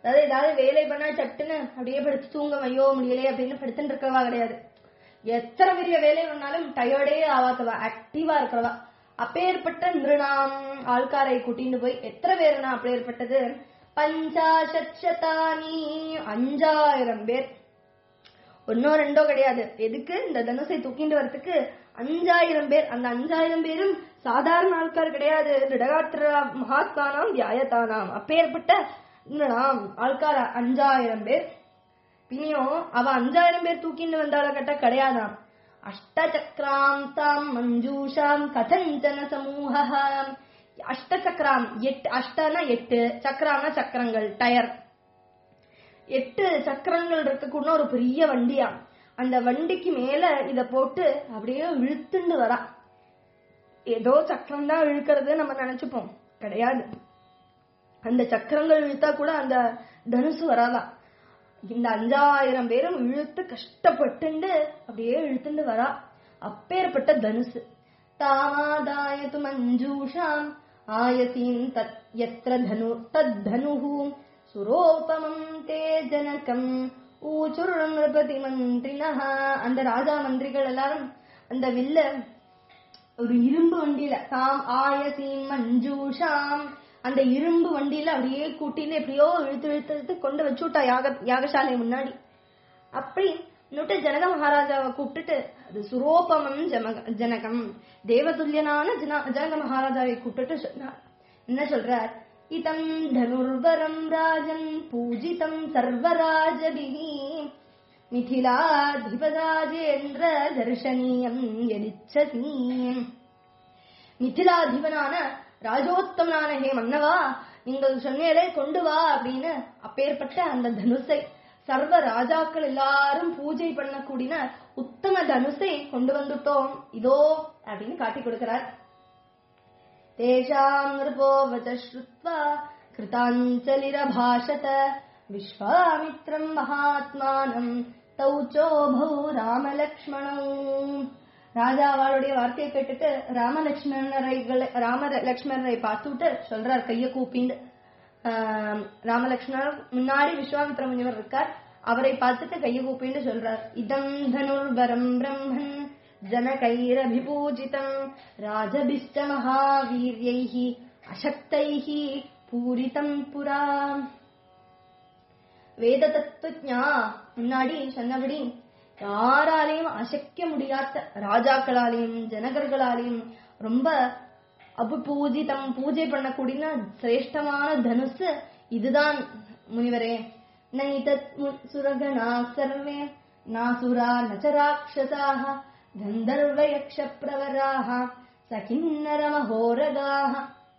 அதாவது ஏதாவது வேலை பண்ணா சட்டுன்னு அப்படியே படுத்து தூங்க ஐயோ முடியலையே அப்படின்னு படுத்துட்டு இருக்கிறவா கிடையாது எத்தனை பெரிய வேலை பண்ணாலும் டயர்டே ஆவாதவா ஆக்டிவா இருக்கிறவா அப்பேற்பட்ட நிருணாம் ஆள்காரை கூட்டிட்டு போய் எத்தனை பேருனா அப்பேற்பட்டது பஞ்சாசத் சதானி அஞ்சாயிரம் பேர் ஒன்னோ ரெண்டோ கிடையாது எதுக்கு இந்த தனுசை தூக்கிட்டு வரதுக்கு அஞ்சாயிரம் பேர் அந்த அஞ்சாயிரம் பேரும் சாதாரண ஆட்கார் கிடையாது திடகாத்திர மகாத்மானாம் தியாயத்தானாம் அப்பேற்பட்ட நாம் ஆள்கார் அஞ்சாயிரம் பேர் பின்னியும் அவ அஞ்சாயிரம் பேர் தூக்கிட்டு வந்தால கட்ட கிடையாதாம் அஷ்டசக்ராம் தாம் மஞ்சூஷாம் கதஞ்சன சமூக அஷ்டசக்ராம் எட்டு அஷ்டனா எட்டு சக்கரானா சக்கரங்கள் டயர் எட்டு சக்கரங்கள் இருக்கக்கூடிய ஒரு பெரிய வண்டியா அந்த வண்டிக்கு மேல இத போட்டு அப்படியே இழுத்துண்டு வரா ஏதோ சக்கரம் தான் இழுக்கிறது நம்ம நினைச்சுப்போம் கிடையாது அந்த சக்கரங்கள் இழுத்தா கூட அந்த தனுசு வராதா இந்த அஞ்சாயிரம் பேரும் இழுத்து கஷ்டப்பட்டுண்டு அப்படியே இழுத்துண்டு வரா அப்பேற்பட்ட தனுசு தாமாதாயது மஞ்சூஷாம் ஆயசீம் தத் எத்திர தனு தத் தனுஹு சுரோபமம் தே ஜனகம் ஊச்சுர் நிருபதி மந்திரினஹ அந்த ராஜா மந்திரிகள் எல்லாரும் அந்த வில்ல ஒரு இரும்பு வண்டியில தாம் ஆயசீம் மஞ்சூஷாம் அந்த இரும்பு வண்டியில அப்படியே கூட்டின்னு எப்படியோ இழுத்து இழுத்து இழுத்து கொண்டு வச்சு விட்டா யாக யாகசாலை முன்னாடி அப்படி இன்னொட்டு ஜனக மகாராஜாவை கூப்பிட்டுட்டு அது சுரோபமம் ஜமக ஜனகம் தேவதுல்யனான ஜன ஜனக மகாராஜாவை கூப்பிட்டுட்டு சொன்னார் என்ன சொல்றார் இதம் தனுர்வரம் ராஜன் பூஜிதம் சர்வராஜபிஹி மிதிலாதிபராஜேந்திர தர்ஷனீயம் எதிச்சசி மிதிலாதிபனான ராஜோத்தமனான ஹே மன்னவா நீங்கள் சொன்னேலே கொண்டு வா அப்படின்னு அப்பேற்பட்ட அந்த தனுசை சர்வ ராஜாக்கள் எல்லாரும் பூஜை பண்ணக்கூடிய உத்தம தனுசை கொண்டு வந்துட்டோம் இதோ அப்படின்னு காட்டி கொடுக்கிறார் தேஷாம் நிருபோ வச்ச ஸ்ருத்வா கிருதாஞ்சலிரபாஷத விஸ்வாமித்ரம் மகாத்மானம் தௌச்சோபௌ ராமலக்ஷ்மணௌ ராஜாவாளுடைய வார்த்தையை கேட்டுட்டு ராமலட்சுமணரை ராம லட்சுமணரை பார்த்துட்டு சொல்றார் கைய கூப்பிண்டு ஆஹ் ராமலட்சுமணர் முன்னாடி விஸ்வாமித்ர முனிவர் இருக்கார் அவரை பார்த்துட்டு கைய கூப்பிண்டு சொல்றார் இதம் தனுர்வரம் பிரம்மன் ஜனகைரபிபூஜிதம் ராஜபிஷ்ட மகாவீரியைஹி அசக்தைஹி பூரிதம் புரா வேத தத்துவஜா முன்னாடி சொன்னபடி யாராலையும் அசைக்க முடியாத ராஜாக்களாலையும் ஜனகர்களாலையும் ரொம்ப அபுபூஜிதம் பூஜை பண்ணக்கூடிய சிரேஷ்டமான தனுசு இதுதான் முனிவரே நைதத் சுரகணா சர்வே நாசுரா நச்சராட்சசாக கந்தர்வ யக்ஷ பிரவராக சகின்னர மகோரகாக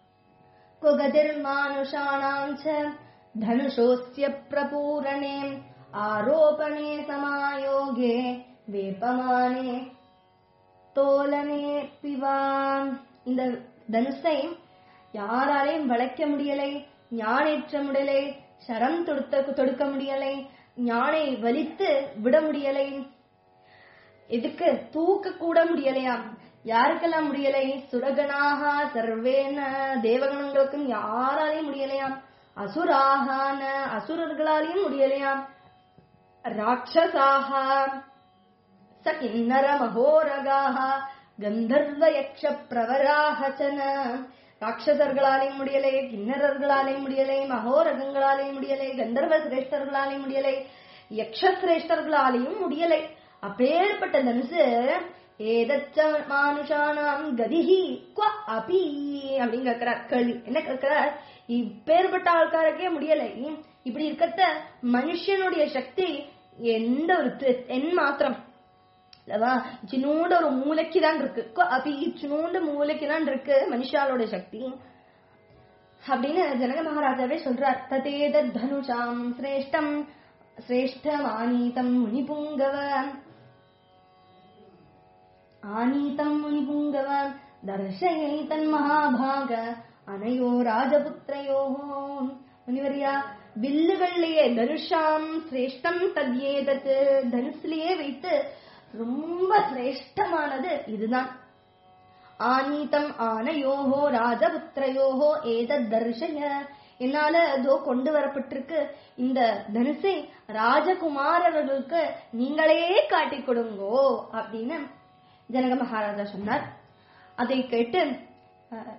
குகதிர்மானுஷாணாம் ச धनुषोऽस्य प्रपूरणे आरोपणे समायोगे வேப்பமானே தோலனே பிவான் இந்த தனுசை யாராலையும் வளைக்க முடியலை ஞானேற்ற முடியலை சரம் தொடுத்த தொடுக்க முடியலை ஞானை வலித்து விட முடியலை இதுக்கு தூக்க கூட முடியலையாம் யாருக்கெல்லாம் முடியலை சுரகனாக சர்வேன தேவகணங்களுக்கும் யாராலையும் முடியலையாம் அசுராகான அசுரர்களாலையும் முடியலையாம் ராட்சசாக சகின்னர மகோரகாக கந்தர்வ யக்ஷ பிரவராக சன ராட்சசர்களாலையும் முடியலை கிண்ணறர்களாலையும் முடியலை மகோரகங்களாலையும் முடியலை கந்தர்வ சிரேஷ்டர்களாலையும் முடியலை யக்ஷ சிரேஷ்டர்களாலையும் முடியலை அப்பேற்பட்ட தனுசு ஏதச்ச மானுஷானாம் கதிஹி குவ அபி அப்படின்னு கேட்கிறார் கேள்வி என்ன கேட்கிறார் இப்பேற்பட்ட ஆள்காரக்கே முடியலை இப்படி இருக்கத்த மனுஷனுடைய சக்தி எந்த ஒரு தி- எண் மாத்திரம் அல்லவா சின்னூண்டு ஒரு மூளைக்கு தான் இருக்கு கொ- அப்படி சின்னூண்டு மூளைக்கு தான் இருக்கு மனுஷாலோட சக்தி அப்படின்னு ஜனக மகாராஜாவே சொல்றார் ததேத தனுஷாம் சிரேஷ்டம் சிரேஷ்டம் ஆனீதம் முனிபுங்கவ ஆனீதம் முனிபுங்கவ தர்ஷயை தன் மகாபாக அனையோ ராஜபுத்திரையோ முனிவரியா வில்லுகள்லயே தனுஷாம் சிரேஷ்டம் தத்யேதத் தனுசுலயே வைத்து ரொம்ப சிரேஷ்டமானது இதுதான் ஆனீதம் ஆனயோஹோ ராஜபுத்திரயோஹோ ஏதத் தர்ஷய என்னால இதோ கொண்டு வரப்பட்டிருக்கு இந்த தனுசை ராஜகுமாரர்களுக்கு நீங்களே காட்டிக் கொடுங்கோ அப்படின்னு ஜனக மகாராஜா சொன்னார் அதை கேட்டு அஹ்,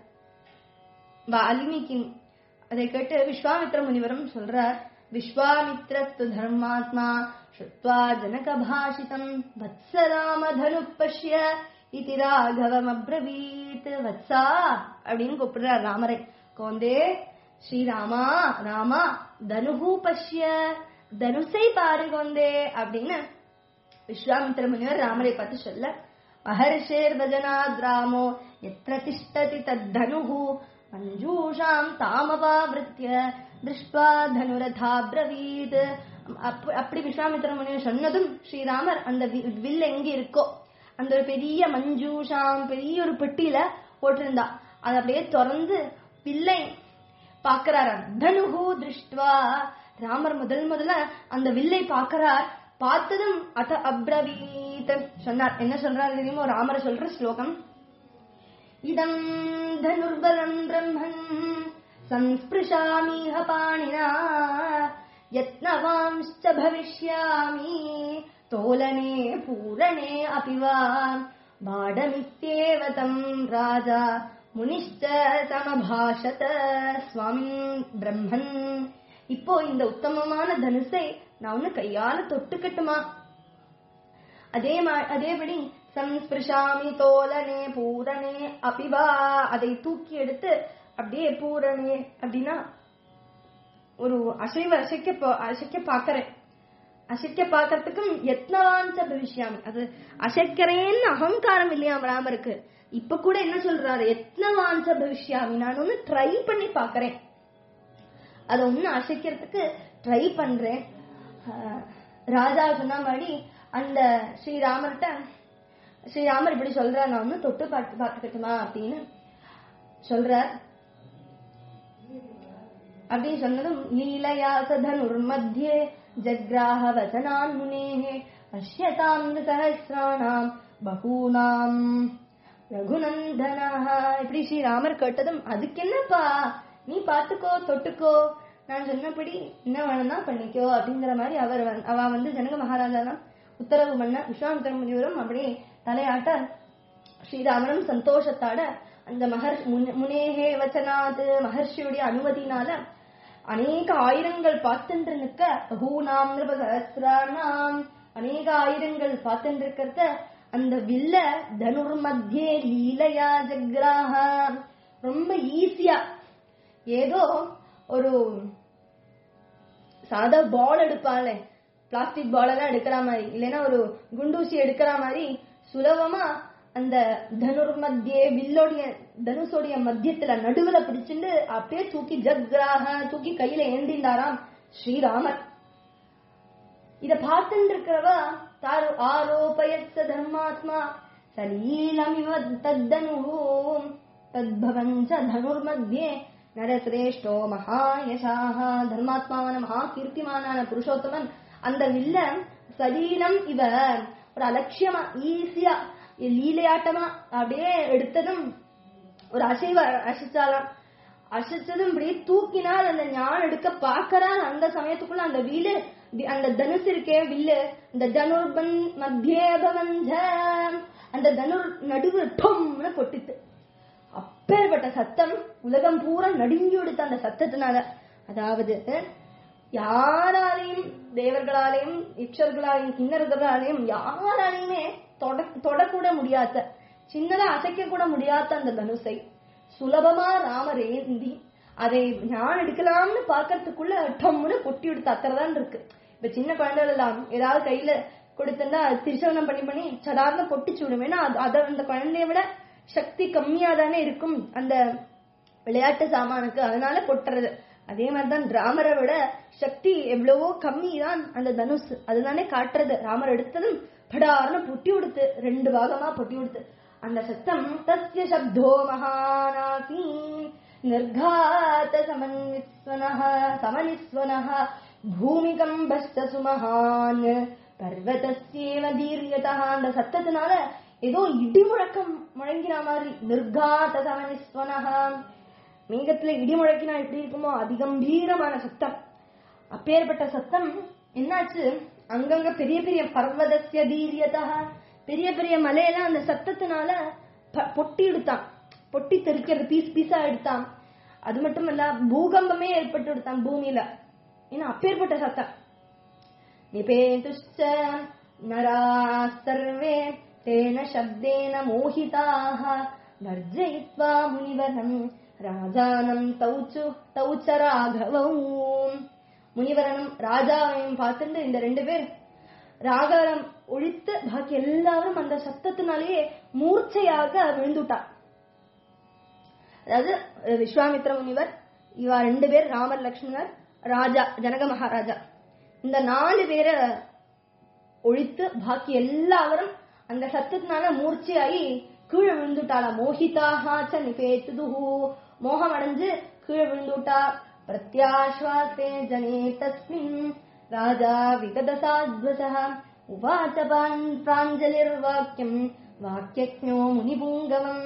வால்மீகி அதை கேட்டு விஸ்வாமித்ர முனிவரும் சொல்றார் விஸ்வாமித்ரஸ்து தர்மாத்மா ஸ்ருத்வா ஜனக பாஷிதம் வத்ச ராம தனு பஷ்ய இதி ராகவம் அப்ரவீத் வத்சா அப்படின்னு கூப்பிடுறார் ராமரை கோந்தே ஸ்ரீராமா ராமா தனுகு பஷ்ய தனுசை பாரு கோந்தே அப்படின்னு விஸ்வாமித்திர முனிவர் ராமரை பார்த்து சொல்ல மகர்ஷேர் பஜனாத் ராமோ எத்திர திஷ்டதி தத்தனுகு மஞ்சூஷாம் தாமபாவிருத்திய திருஷ்பா தனுரதா பிரவீத் அப்ப- அப்படி விஸ்வாமித்திர முனிவர் சொன்னதும் ஸ்ரீராமர் அந்த வி- வில் எங்க இருக்கோ அந்த ஒரு பெரிய மஞ்சூஷாம் பெரிய ஒரு பெட்டியில போட்டிருந்தா அதை அப்படியே திறந்து வில்லை பாக்குறாராம் தனுகு திருஷ்டுவா ராமர் முதல் முதல்ல அந்த வில்லை பாக்குறார் பார்த்ததும் அத அப்ரவீத் சொன்னார் என்ன சொல்றாரு தெரியுமோ ராமரை சொல்ற ஸ்லோகம் இதம் தனுர்பலம் பிரம்மன் संस्पृशामीह पाणिना यत्नवांश्च भविष्यामि तोलने पूरणे अपि वा बाडमित्येव तम् राजा முனிஷ்ட சமபாஷத சுவாமி பிரம்மன் இப்போ இந்த உத்தமமான தனுசை நான் ஒண்ணு கையால தொட்டுக்கட்டுமா அதே மா- அதேபடி சம்ஸ்பிருஷாமி தோலனே பூரணே அபிவா அதை தூக்கி எடுத்து அப்படியே பூரணே அப்படின்னா ஒரு அசைவ அசைக்க பா- அசைக்க பாக்குறேன் அசைக்க பாக்கிறதுக்கும் எத்னவாஞ்ச பவிஷ்யாமி அது அசைக்கிறேன்னு அகங்காரம் இல்லையா ராமருக்கு இப்ப கூட என்ன சொல்றாரு எத்னவாஞ்ச பவிஷ்யாமி நான் ஒண்ணு ட்ரை பண்ணி பாக்குறேன் அதை ஒண்ணு அசைக்கிறதுக்கு ட்ரை பண்றேன் ஆஹ் ராஜா சொன்ன மாதிரி அந்த ஸ்ரீராமர்கிட்ட ஸ்ரீராமர் இப்படி சொல்றார் நான் ஒண்ணு தொட்டு பார்த்து பார்த்துக்கட்டுமா அப்படின்னு சொல்றார் அப்படி சொன்னதும் லீலையா சதனுர் மத்தியே ஜக்ராஹ வசனான் முனேஹே பஷ்யதாம் சஹசிராணாம் பகூனாம் ரகுநந்தனஹ இப்படி ஸ்ரீராமர் கேட்டதும் அதுக்கு என்னப்பா நீ பாத்துக்கோ தொட்டுக்கோ நான் சொன்னபடி என்ன வேணும்னா பண்ணிக்கோ அப்படிங்கிற மாதிரி அவர் வந்து- அவ வந்து ஜனக மகாராஜா தான் உத்தரவு பண்ண விஸ்வாமித்திர முனிவரும் அப்படியே தலையாட்ட ஸ்ரீராமனும் சந்தோஷத்தாட அந்த மகர் முனே- முனேகே வச்சனாது மகர்ஷியுடைய அனுமதினால அநேக ஆயிரங்கள் பார்த்துட்டு நிற்க பகூனாம் நிருப சஹசிராணாம் அநேக ஆயிரங்கள் பார்த்துட்டு இருக்கிறத அந்த வில்ல தனுர் மத்தியே லீலையா ஜக்ராஹ ரொம்ப ஈஸியா ஏதோ ஒரு சாதா பால் எடுப்பாங்களே பிளாஸ்டிக் பால் எல்லாம் எடுக்கிற மாதிரி இல்லைன்னா ஒரு குண்டூசி எடுக்கிற மாதிரி சுலபமா அந்த தனுர் மத்தியே வில்லோடைய தனுஷோடைய மத்தியத்துல நடுவுல பிடிச்சிட்டு அப்படியே தூக்கி ஜக்ராக தூக்கி கையில ஏந்திண்டாராம் ஸ்ரீராமர் இத பார்த்துட்டு இருக்கிறவ தாரு ஆரோபயத் ச தர்மாத்மா சலீலமிவ தத்தனுஹூம் தத்பவஞ்ச தனுர்மத்தியே நரசிரேஷ்டோ மகாயசாக தர்மாத்மாவான மகா கீர்த்திமானான புருஷோத்தமன் அந்த வில்ல சலீலம் இவ ஒரு அலட்சியமா ஈஸியா லீலையாட்டமா அப்படியே எடுத்ததும் ஒரு அசைவ அசைச்சாலாம் அசைச்சதும் இப்படி தூக்கினால் அந்த ஞான் எடுக்க பாக்கறான் அந்த சமயத்துக்குள்ள அந்த வீலு தி- அந்த தனுசு இருக்கே வில்லு இந்த தனுர்பன் மத்தியே பவஞ்ச அந்த தனுர் நடுவு டொம்னு கொட்டித்து அப்பேற்பட்ட சத்தம் உலகம் பூரா நடுங்கி விடுத்த அந்த சத்தத்தினால அதாவது யாராலையும் தேவர்களாலையும் இச்சர்களாலையும் கிண்ணர்களாலையும் யாராலையுமே தொட தொடக்கூட முடியாத சின்னதா அசைக்க கூட முடியாத அந்த தனுசை சுலபமா ராமர் ஏந்தி அதை ஞான் எடுக்கலாம்னு பாக்கறதுக்குள்ள டம்முன்னு பொட்டி விடுத்த அத்தனைதான் இருக்கு இப்ப சின்ன குழந்தைகள் எல்லாம் ஏதாவது கையில கொடுத்திருந்தா அது திருச்சவனம் பண்ணி பண்ணி சடார்னு பொட்டிச்சு விடும் ஏன்னா அது- அது அந்த குழந்தைய விட சக்தி கம்மியா தானே இருக்கும் அந்த விளையாட்டு சாமானுக்கு அதனால கொட்டுறது அதே மாதிரிதான் ராமரை விட சக்தி எவ்வளவோ கம்மி தான் அந்த தனுஷ் அதுதானே காட்டுறது ராமர் எடுத்ததும் படார்னு பொட்டி கொடுத்து ரெண்டு பாகமா பொட்டி கொடுத்து அந்த சத்தம் தஸ்ய சப்தோ மகானாசி நிர்காத சமன்விஸ்வனः சமனிஸ்வனः பூமிகம்பஸ்த சுமஹான் பர்வதஸ்யேவ தீர்யதா அந்த சத்தத்தினால ஏதோ இடி முழக்கம் முழங்கின மாதிரி நிர்காத சமனிஸ்வனः மேகத்துல இடி முழக்கினா எப்படி இருக்குமோ அதிகம்பீரமான சத்தம் அப்பேற்பட்ட சத்தம் என்னாச்சு அங்கங்க பெரிய பெரிய பர்வதஸ்ய தீரியதா பெரிய பெரிய மலையெல்லாம் அந்த சத்தத்தினால ப- பொட்டி எடுத்தான் பொட்டி தெறிக்கிறது பீஸ் பீஸா எடுத்தான் அது மட்டும் இல்ல பூகம்பமே ஏற்பட்டு எடுத்தான் பூமியில ஏன்னா அப்பேற்பட்ட சத்தம் निपेतुश्च नराः सर्वे तेन शब्देन मोहिताः भर्जयित्वा मुनिवरम् ராஜானம் தௌச்சு தௌச்ச ராகவௌ முனிவரனும் ராஜாவையும் பார்த்துட்டு இந்த ரெண்டு பேர் ராகவரம் ஒழித்து பாக்கி எல்லாரும் அந்த சத்தத்தினாலேயே மூர்ச்சையாக விழுந்துட்டா அதாவது அஹ், விஸ்வாமித்ர முனிவர் இவா ரெண்டு பேர் ராமர் லக்ஷ்மணர் ராஜா ஜனக மகாராஜா இந்த நாலு பேரை ஒழித்து பாக்கி எல்லாரும் அந்த சத்தத்தினால மூர்ச்சையாகி கீழே விழுந்துட்டாளா மோகிதாஹாச்ச நிபேத்துதுஹு மோகம் அடைஞ்சு கீழே விழுந்துட்டா பிரத்யாஸ்வாசே ஜனே தஸ்மின் ராஜா விகதசாத்வசः உவாச்ச பான் பிராஞ்சலிர்வாக்கியம் வாக்கியஜோ முனிபூங்கவம்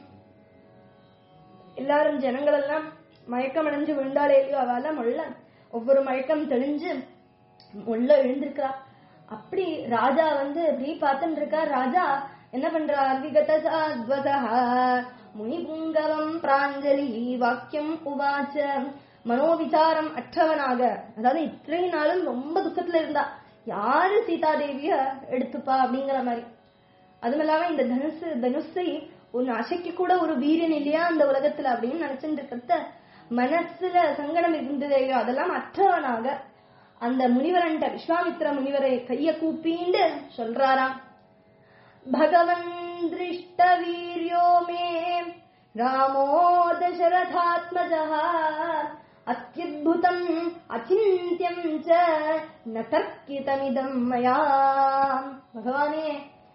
எல்லாரும் ஜனங்கள் எல்லாம் மயக்கம் அடைஞ்சு விழுந்தாலே இல்லையோ அவெல்லாம் முள்ள ஒவ்வொரு மயக்கம் தெளிஞ்சு உள்ள எழுந்திருக்கிறா அப்படி ராஜா வந்து இப்படி பார்த்துட்டு இருக்கா ராஜா என்ன பண்றார் விகதசாத்வதா முனிபுங்கவம் பிராஞ்சலி வாக்கியம் உவாச்ச மனோவிசாரம் அற்றவனாக அதாவது இத்தனை நாளும் ரொம்ப துக்கத்துல இருந்தா யாரு சீதாதேவிய எடுத்துப்பா அப்படிங்கிற மாதிரி அதுவும் இல்லாம இந்த தனுசு தனுசை ஒன்னு அசைக்க கூட ஒரு வீரன் இல்லையா அந்த உலகத்துல அப்படின்னு நினைச்சுட்டு இருக்கிறத மனசுல சங்கடம் இருந்ததையோ அதெல்லாம் அற்றவனாக அந்த முனிவரன்ட்ட விஸ்வாமித்ர முனிவரை கைய கூப்பிண்டு சொல்றாராம் பகவன் திருஷ்ட வீரியோ மே ராமோ தசரதாத்மஜா அத்யுத்புதம் அச்சிந்தியம் ச ந தர்க்கிதமிதம் மயா பகவானே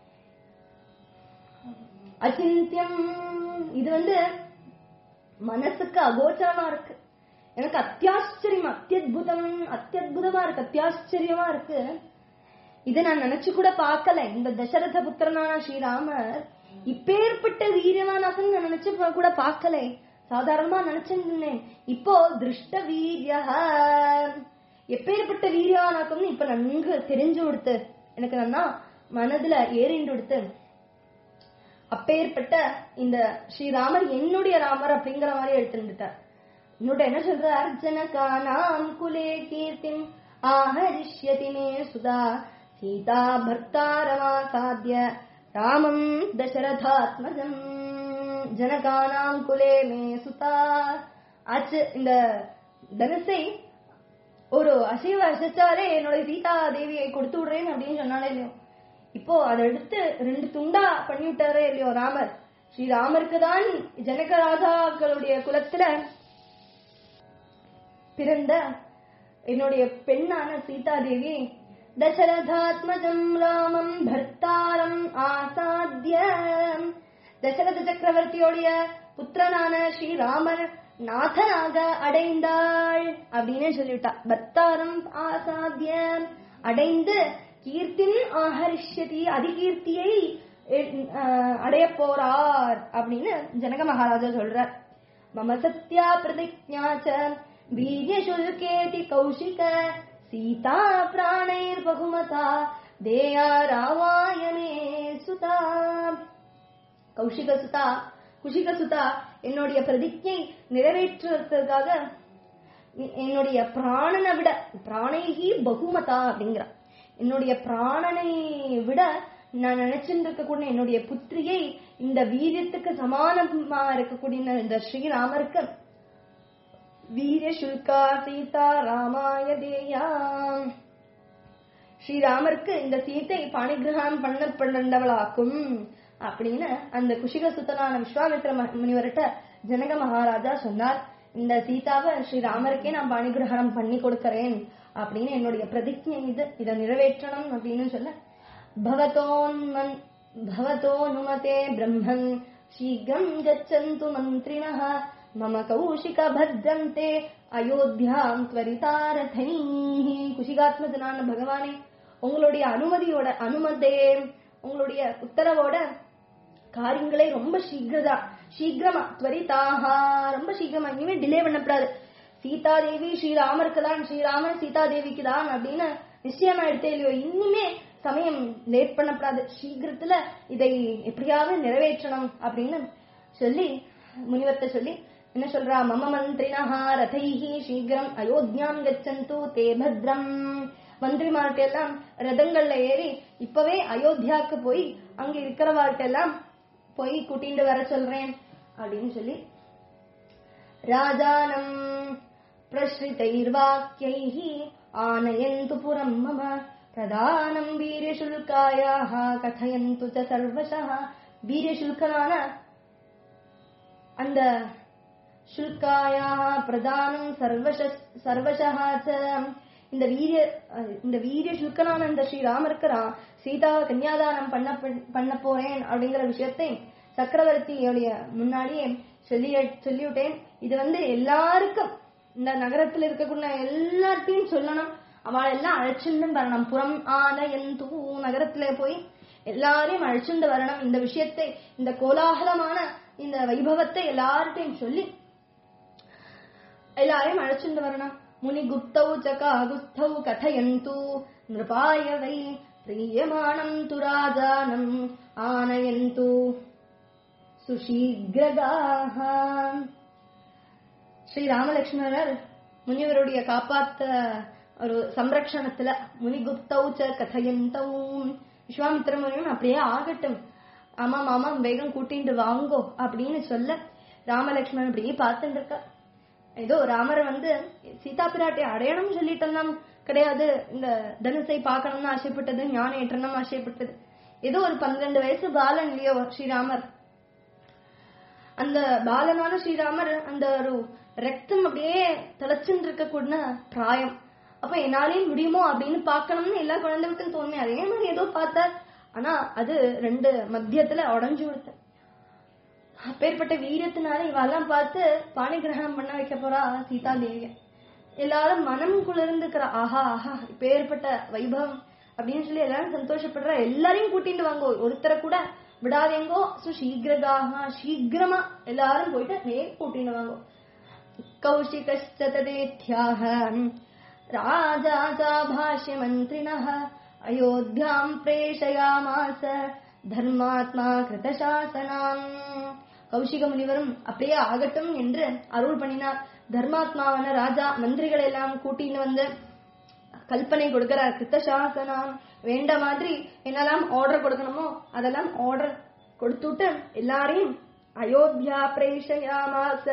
அச்சிந்தியம் இது வந்து மனசுக்கு அகோச்சரமா இருக்கு எனக்கு அத்தியாச்சரியமா அத்தியுதம் அத்தியுதமா இருக்கு அத்தியாச்சரியமா இருக்கு இதை நான் நினைச்சு கூட பார்க்கல இந்த தசரத புத்திரனான ஸ்ரீராமர் இப்பேற்பட்ட வீரியவானாசன் நான் நினைச்சு பா- கூட பார்க்கல சாதாரணமா நினைச்சிருந்தேன் இப்போ திருஷ்ட வீரிய எப்பேற்பட்ட வீரியவானாக்கம்னு இப்ப நன்கு தெரிஞ்சு கொடுத்து எனக்கு நன்னா மனதுல ஏறிண்டு கொடுத்து அப்பேற்பட்ட இந்த ஸ்ரீராமர் என்னுடைய ராமர் அப்படிங்கிற மாதிரி எடுத்துட்டார் என்னோட என்ன சொல்றார் ஜனகானாம் குலே கீர்த்திம் ஆஹரிஷ்யதி மே சுதா சீதா பர்த்தாரமா சாத்திய ராமம் தசரதாத்மஜம் ஜனகானாம் குலே மே சுதா ஆச்சு இந்த தனுசை ஒரு அசைவ அசைச்சாலே என்னோட சீதா தேவியை கொடுத்து விடுறேன் அப்படின்னு சொன்னாலே இல்லையோ இப்போ அதை எடுத்து ரெண்டு துண்டா பண்ணி விட்டாரே இல்லையோ ராமர் ஸ்ரீராமருக்கு தான் ஜனக ராஜாக்களுடைய குலத்துல பிறந்த என்னுடைய பெண்ணான சீதா தேவி தசரதாத்மஜம் ராமம் பர்த்தாரம் ஆசாத்திய தசரத சக்கரவர்த்தியோடைய புத்திரனான ஸ்ரீராமர் நாதனாக அடைந்தாள் அப்படின்னு சொல்லிவிட்டா பர்த்தாரம் ஆசாத்திய அடைந்து கீர்த்தின் ஆஹரிஷ்யதி அதிகீர்த்தியை அடைய போறார் அப்படின்னு ஜனக மகாராஜா சொல்றார் மம சத்யா பிரதிஜா ச வீரியசுல்கேதி கௌஷிக சீதா பிராணைர் பகுமதா தேயா ராமாயணே சுதா கௌஷிக சுதா குஷிக சுதா என்னுடைய பிரதிஜை நிறைவேற்றுவதற்காக என்னுடைய பிராணனை விட பிராணைகி பகுமதா அப்படிங்கிற என்னுடைய பிராணனை விட நான் நினைச்சிட்டு இருக்கக்கூடிய என்னுடைய புத்திரியை இந்த வீரியத்துக்கு சமானமா இருக்கக்கூடிய இந்த ஸ்ரீராமருக்கு வீர சுல்கா சீதா ராமாய தேயாம் ஸ்ரீராமருக்கு இந்த சீத்தை பாணிகிரகணம் பண்ணப்படவளாக்கும் அப்படின்னு அந்த குஷிக சுத்தனான விஸ்வாமித்ர ம- முனிவர்கிட்ட ஜனக மகாராஜா சொன்னார் இந்த சீதாவை ஸ்ரீராமருக்கே நான் பாணிகிரகணம் பண்ணி கொடுக்கறேன் அப்படின்னு என்னுடைய பிரதிஜை இது இதை நிறைவேற்றணும் அப்படின்னு சொல்ல பவதோன்மன் பவதோனுமதே பிரம்மன் சீக்கிரம் கச்சந்து மந்திரிணः மம கௌஷிக பத்ரந்தே அயோத்தியாம் துவரிதாரதை குஷிகாத்மஜனான பகவானே உங்களுடைய அனுமதியோட அனுமதே உங்களுடைய உத்தரவோட காரியங்களை ரொம்ப சீக்கிரதா சீக்கிரமா துவரிதாகா ரொம்ப சீக்கிரமா இனிமே டிலே பண்ணக்கூடாது சீதாதேவி ஸ்ரீராமருக்கு தான் ஸ்ரீராமன் சீதாதேவிக்கு தான் அப்படின்னு நிச்சயமா எடுத்தே இல்லையோ இனிமே சமயம் லேட் பண்ணக்கூடாது சீக்கிரத்துல இதை எப்படியாவது நிறைவேற்றணும் அப்படின்னு சொல்லி முனிவர்த்த சொல்லி என்ன சொல்றா மம மந்திரினஹா ரதைஹி சீக்கிரம் அயோத்தியாம் கச்சந்து தே பத்ரம் மந்திரிமார்ட்ட எல்லாம் ரதங்கள்ல ஏறி இப்பவே அயோத்தியாவுக்கு போய் அங்க இருக்கிறவார்ட்ட எல்லாம் போய் கூட்டிட்டு வர சொல்றேன் அப்படின்னு சொல்லி ராஜானம் பிரஸ்ரிதைர்வாக்கியைः ஆனயந்து புரம் மம பிரதானம் வீரசுல்காயாः கதயந்து ச சர்வசः வீரசுல்கனான அந்த சுல்காயாக பிரதானம் சர்வச சர்வசः ச இந்த வீரிய அஹ் இந்த வீரிய சுல்கனான இந்த ஸ்ரீராமருக்கு ரா- சீதாவை கன்னியாதானம் பண்ண பண்ண போறேன் அப்படிங்கிற விஷயத்தை சக்கரவர்த்தியோடைய முன்னாடியே சொல்லி சொல்லிவிட்டேன் இது வந்து எல்லாருக்கும் இந்த நகரத்துல இருக்கக்கூடிய எல்லார்ட்டையும் சொல்லணும் அவளை எல்லாம் அழைச்சுண்டு வரணும் புறம் ஆலயந்து நகரத்துல போய் எல்லாரையும் அழைச்சுண்டு வரணும் இந்த விஷயத்தை இந்த கோலாகலமான இந்த வைபவத்தை எல்லார்ட்டையும் சொல்லி எல்லாரையும் அழைச்சுண்டு வரணும் முனி குப்தௌ சகாகுஸ்தௌ கதயந்து நிருபாய வை பிரியமானம் து ராஜானம் ஆனயந்து சுஷீக்ரகாக ஸ்ரீ ராமலட்சுமணர் முனிவருடைய காப்பாத்த ஒரு சம்ரக்ஷணத்துல முனிகுப்தௌ ச கதயந்தௌ விஸ்வாமித்திர முனிவன் அப்படியே ஆகட்டும் ஆமாம் ஆமாம் வேகம் கூட்டிட்டு வாங்கோ அப்படின்னு சொல்ல ராமலட்சுமணன் அப்படியே பார்த்துட்டு இருக்கா ஏதோ ராமர் வந்து சீதா பிராட்டி அடையணும் சொல்லிட்டெல்லாம் கிடையாது இந்த தனுசை பார்க்கணும்னு ஆசைப்பட்டது ஞான ஏற்றணும் ஆசைப்பட்டது ஏதோ ஒரு பன்னிரண்டு வயசு பாலன் இல்லையோ ஸ்ரீராமர் அந்த பாலனான ஸ்ரீராமர் அந்த ஒரு ரத்தம் அப்படியே திளைச்சுட்டு இருக்கக்கூடிய பிராயம் அப்ப என்னாலேயும் முடியுமோ அப்படின்னு பார்க்கணும்னு எல்லா குழந்தைகளுக்கும் தோணுமே அதே மாதிரி ஏதோ பார்த்தார் ஆனா அது ரெண்டு மத்தியத்துல உடஞ்சு கொடுத்த அப்பேற்பட்ட வீரியத்தினால இவெல்லாம் பார்த்து பாணி கிரகணம் பண்ண வைக்க போறா சீதா தேவிய எல்லாரும் மனம் குளிர்ந்துக்கிறா ஆஹா ஆஹா இப்பேற்பட்ட வைபவம் அப்படின்னு சொல்லி எல்லாரும் சந்தோஷப்படுறா எல்லாரையும் கூட்டிட்டு வாங்கோ ஒருத்தரை கூட விடாதேங்கோ சு சீக்கிரகாக சீக்கிரமா எல்லாரும் போயிட்டு நேர் கூட்டிட்டு வாங்கோ கௌஷிகச்சதேத்யாக ராஜா சாபாஷ்ய மந்திரிணः அயோத்தியாம் பிரேஷயாமாச தர்மாத்மா கிருதசாசனாம் கௌஷிக முனிவரும் அப்படியே ஆகட்டும் என்று அருள் பண்ணினார் தர்மாத்மாவான ராஜா மந்திரிகளை எல்லாம் கூட்டின்னு வந்து கல்பனை கொடுக்கிறார் கிருத்தசாசனம் வேண்ட மாதிரி என்னெல்லாம் ஆர்டர் கொடுக்கணுமோ அதெல்லாம் ஆர்டர் கொடுத்துட்டு எல்லாரையும் அயோத்தியா பிரேஷயாமாச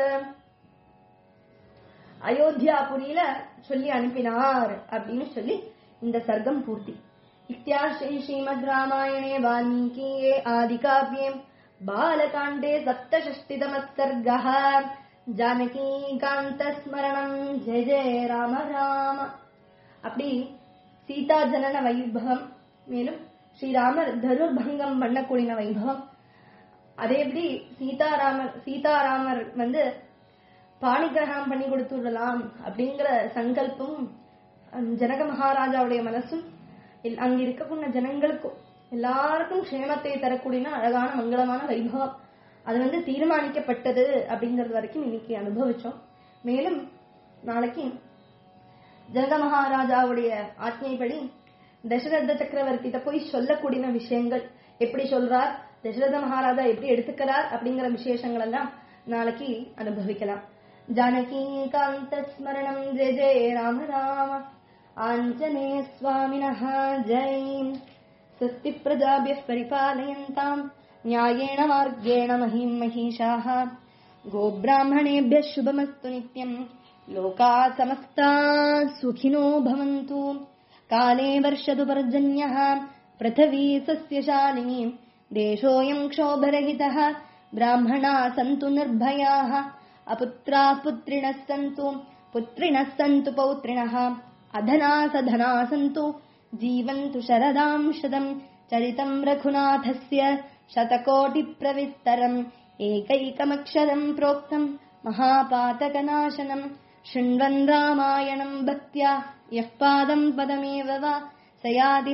அயோத்தியாபுரியில சொல்லி அனுப்பினார் அப்படின்னு சொல்லி இந்த சர்க்கம் பூர்த்தி இத்தியாஸ்ரீ ஸ்ரீமத் ராமாயணே வால்மீகியே ஆதிகாவ்யே பாலகாண்டே சப்தஷஷ்டிதம சர்கः ஜானகீகாந்த ஸ்மரணம் ஜெய ஜெய ராம ராம அப்படி சீதா ஜனன வைபவம் மேலும் ஸ்ரீராமர் தருர்பங்கம் பண்ணக்கூடிய வைபவம் அதே எப்படி சீதாராமர் சீதாராமர் வந்து பாணிகிரகணம் பண்ணி கொடுத்துடலாம் அப்படிங்கிற சங்கல்பம் அஹ், ஜனக மகாராஜாவுடைய மனசும் எல்- அங்க இருக்கக்கூடிய ஜனங்களுக்கும் எல்லாருக்கும் க்ஷேமத்தை தரக்கூடிய அழகான மங்களமான வைபவம் அது வந்து தீர்மானிக்கப்பட்டது அப்படிங்கறது வரைக்கும் இன்னைக்கு அனுபவிச்சோம் மேலும் நாளைக்கு ஜனக மகாராஜாவுடைய ஆജ്ഞைப்படி தசரத சக்கரவர்த்திட்ட போய் சொல்லக்கூடிய விஷயங்கள் எப்படி சொல்றார் தசரத மகாராஜா எப்படி எடுத்துக்கிறார் அப்படிங்கிற விசேஷங்கள் எல்லாம் நாளைக்கு அனுபவிக்கலாம் ஜானகி காந்த ஸ்மரணம் ஜெய ஜெய ராம ராம ஆஞ்சநேய சுவாமினः ஜெய் स्वस्ति प्रजाभ्यः परिपालयन्ताम् न्यायेण मार्गेण महीम् महिषाः गोब्राह्मणेभ्यः शुभमस्तु नित्यम् लोकाः समस्ताः सुखिनो भवन्तु काले वर्षतु पर्जन्यः पृथिवी सस्यशालिनी देशोऽयम् क्षोभरहितः ब्राह्मणाः सन्तु निर्भयाः अपुत्राः पुत्रिणः सन्तु पुत्रिणः सन्तु पौत्रिणः अधना सधना सन्तु जीवन्तु शरदाम् शतम् चरितम् रघुनाथस्य शतकोटिप्रवित्तरम् एकैकमक्षरम् प्रोक्तम् महापातकनाशनम् शृण्वन् रामायणम् भक्त्या यः पादम् पदमेव वा स याति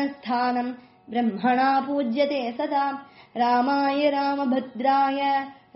ब्रह्मणस्थानम् ब्रह्मणा पूज्यते सदा रामाय रामभद्राय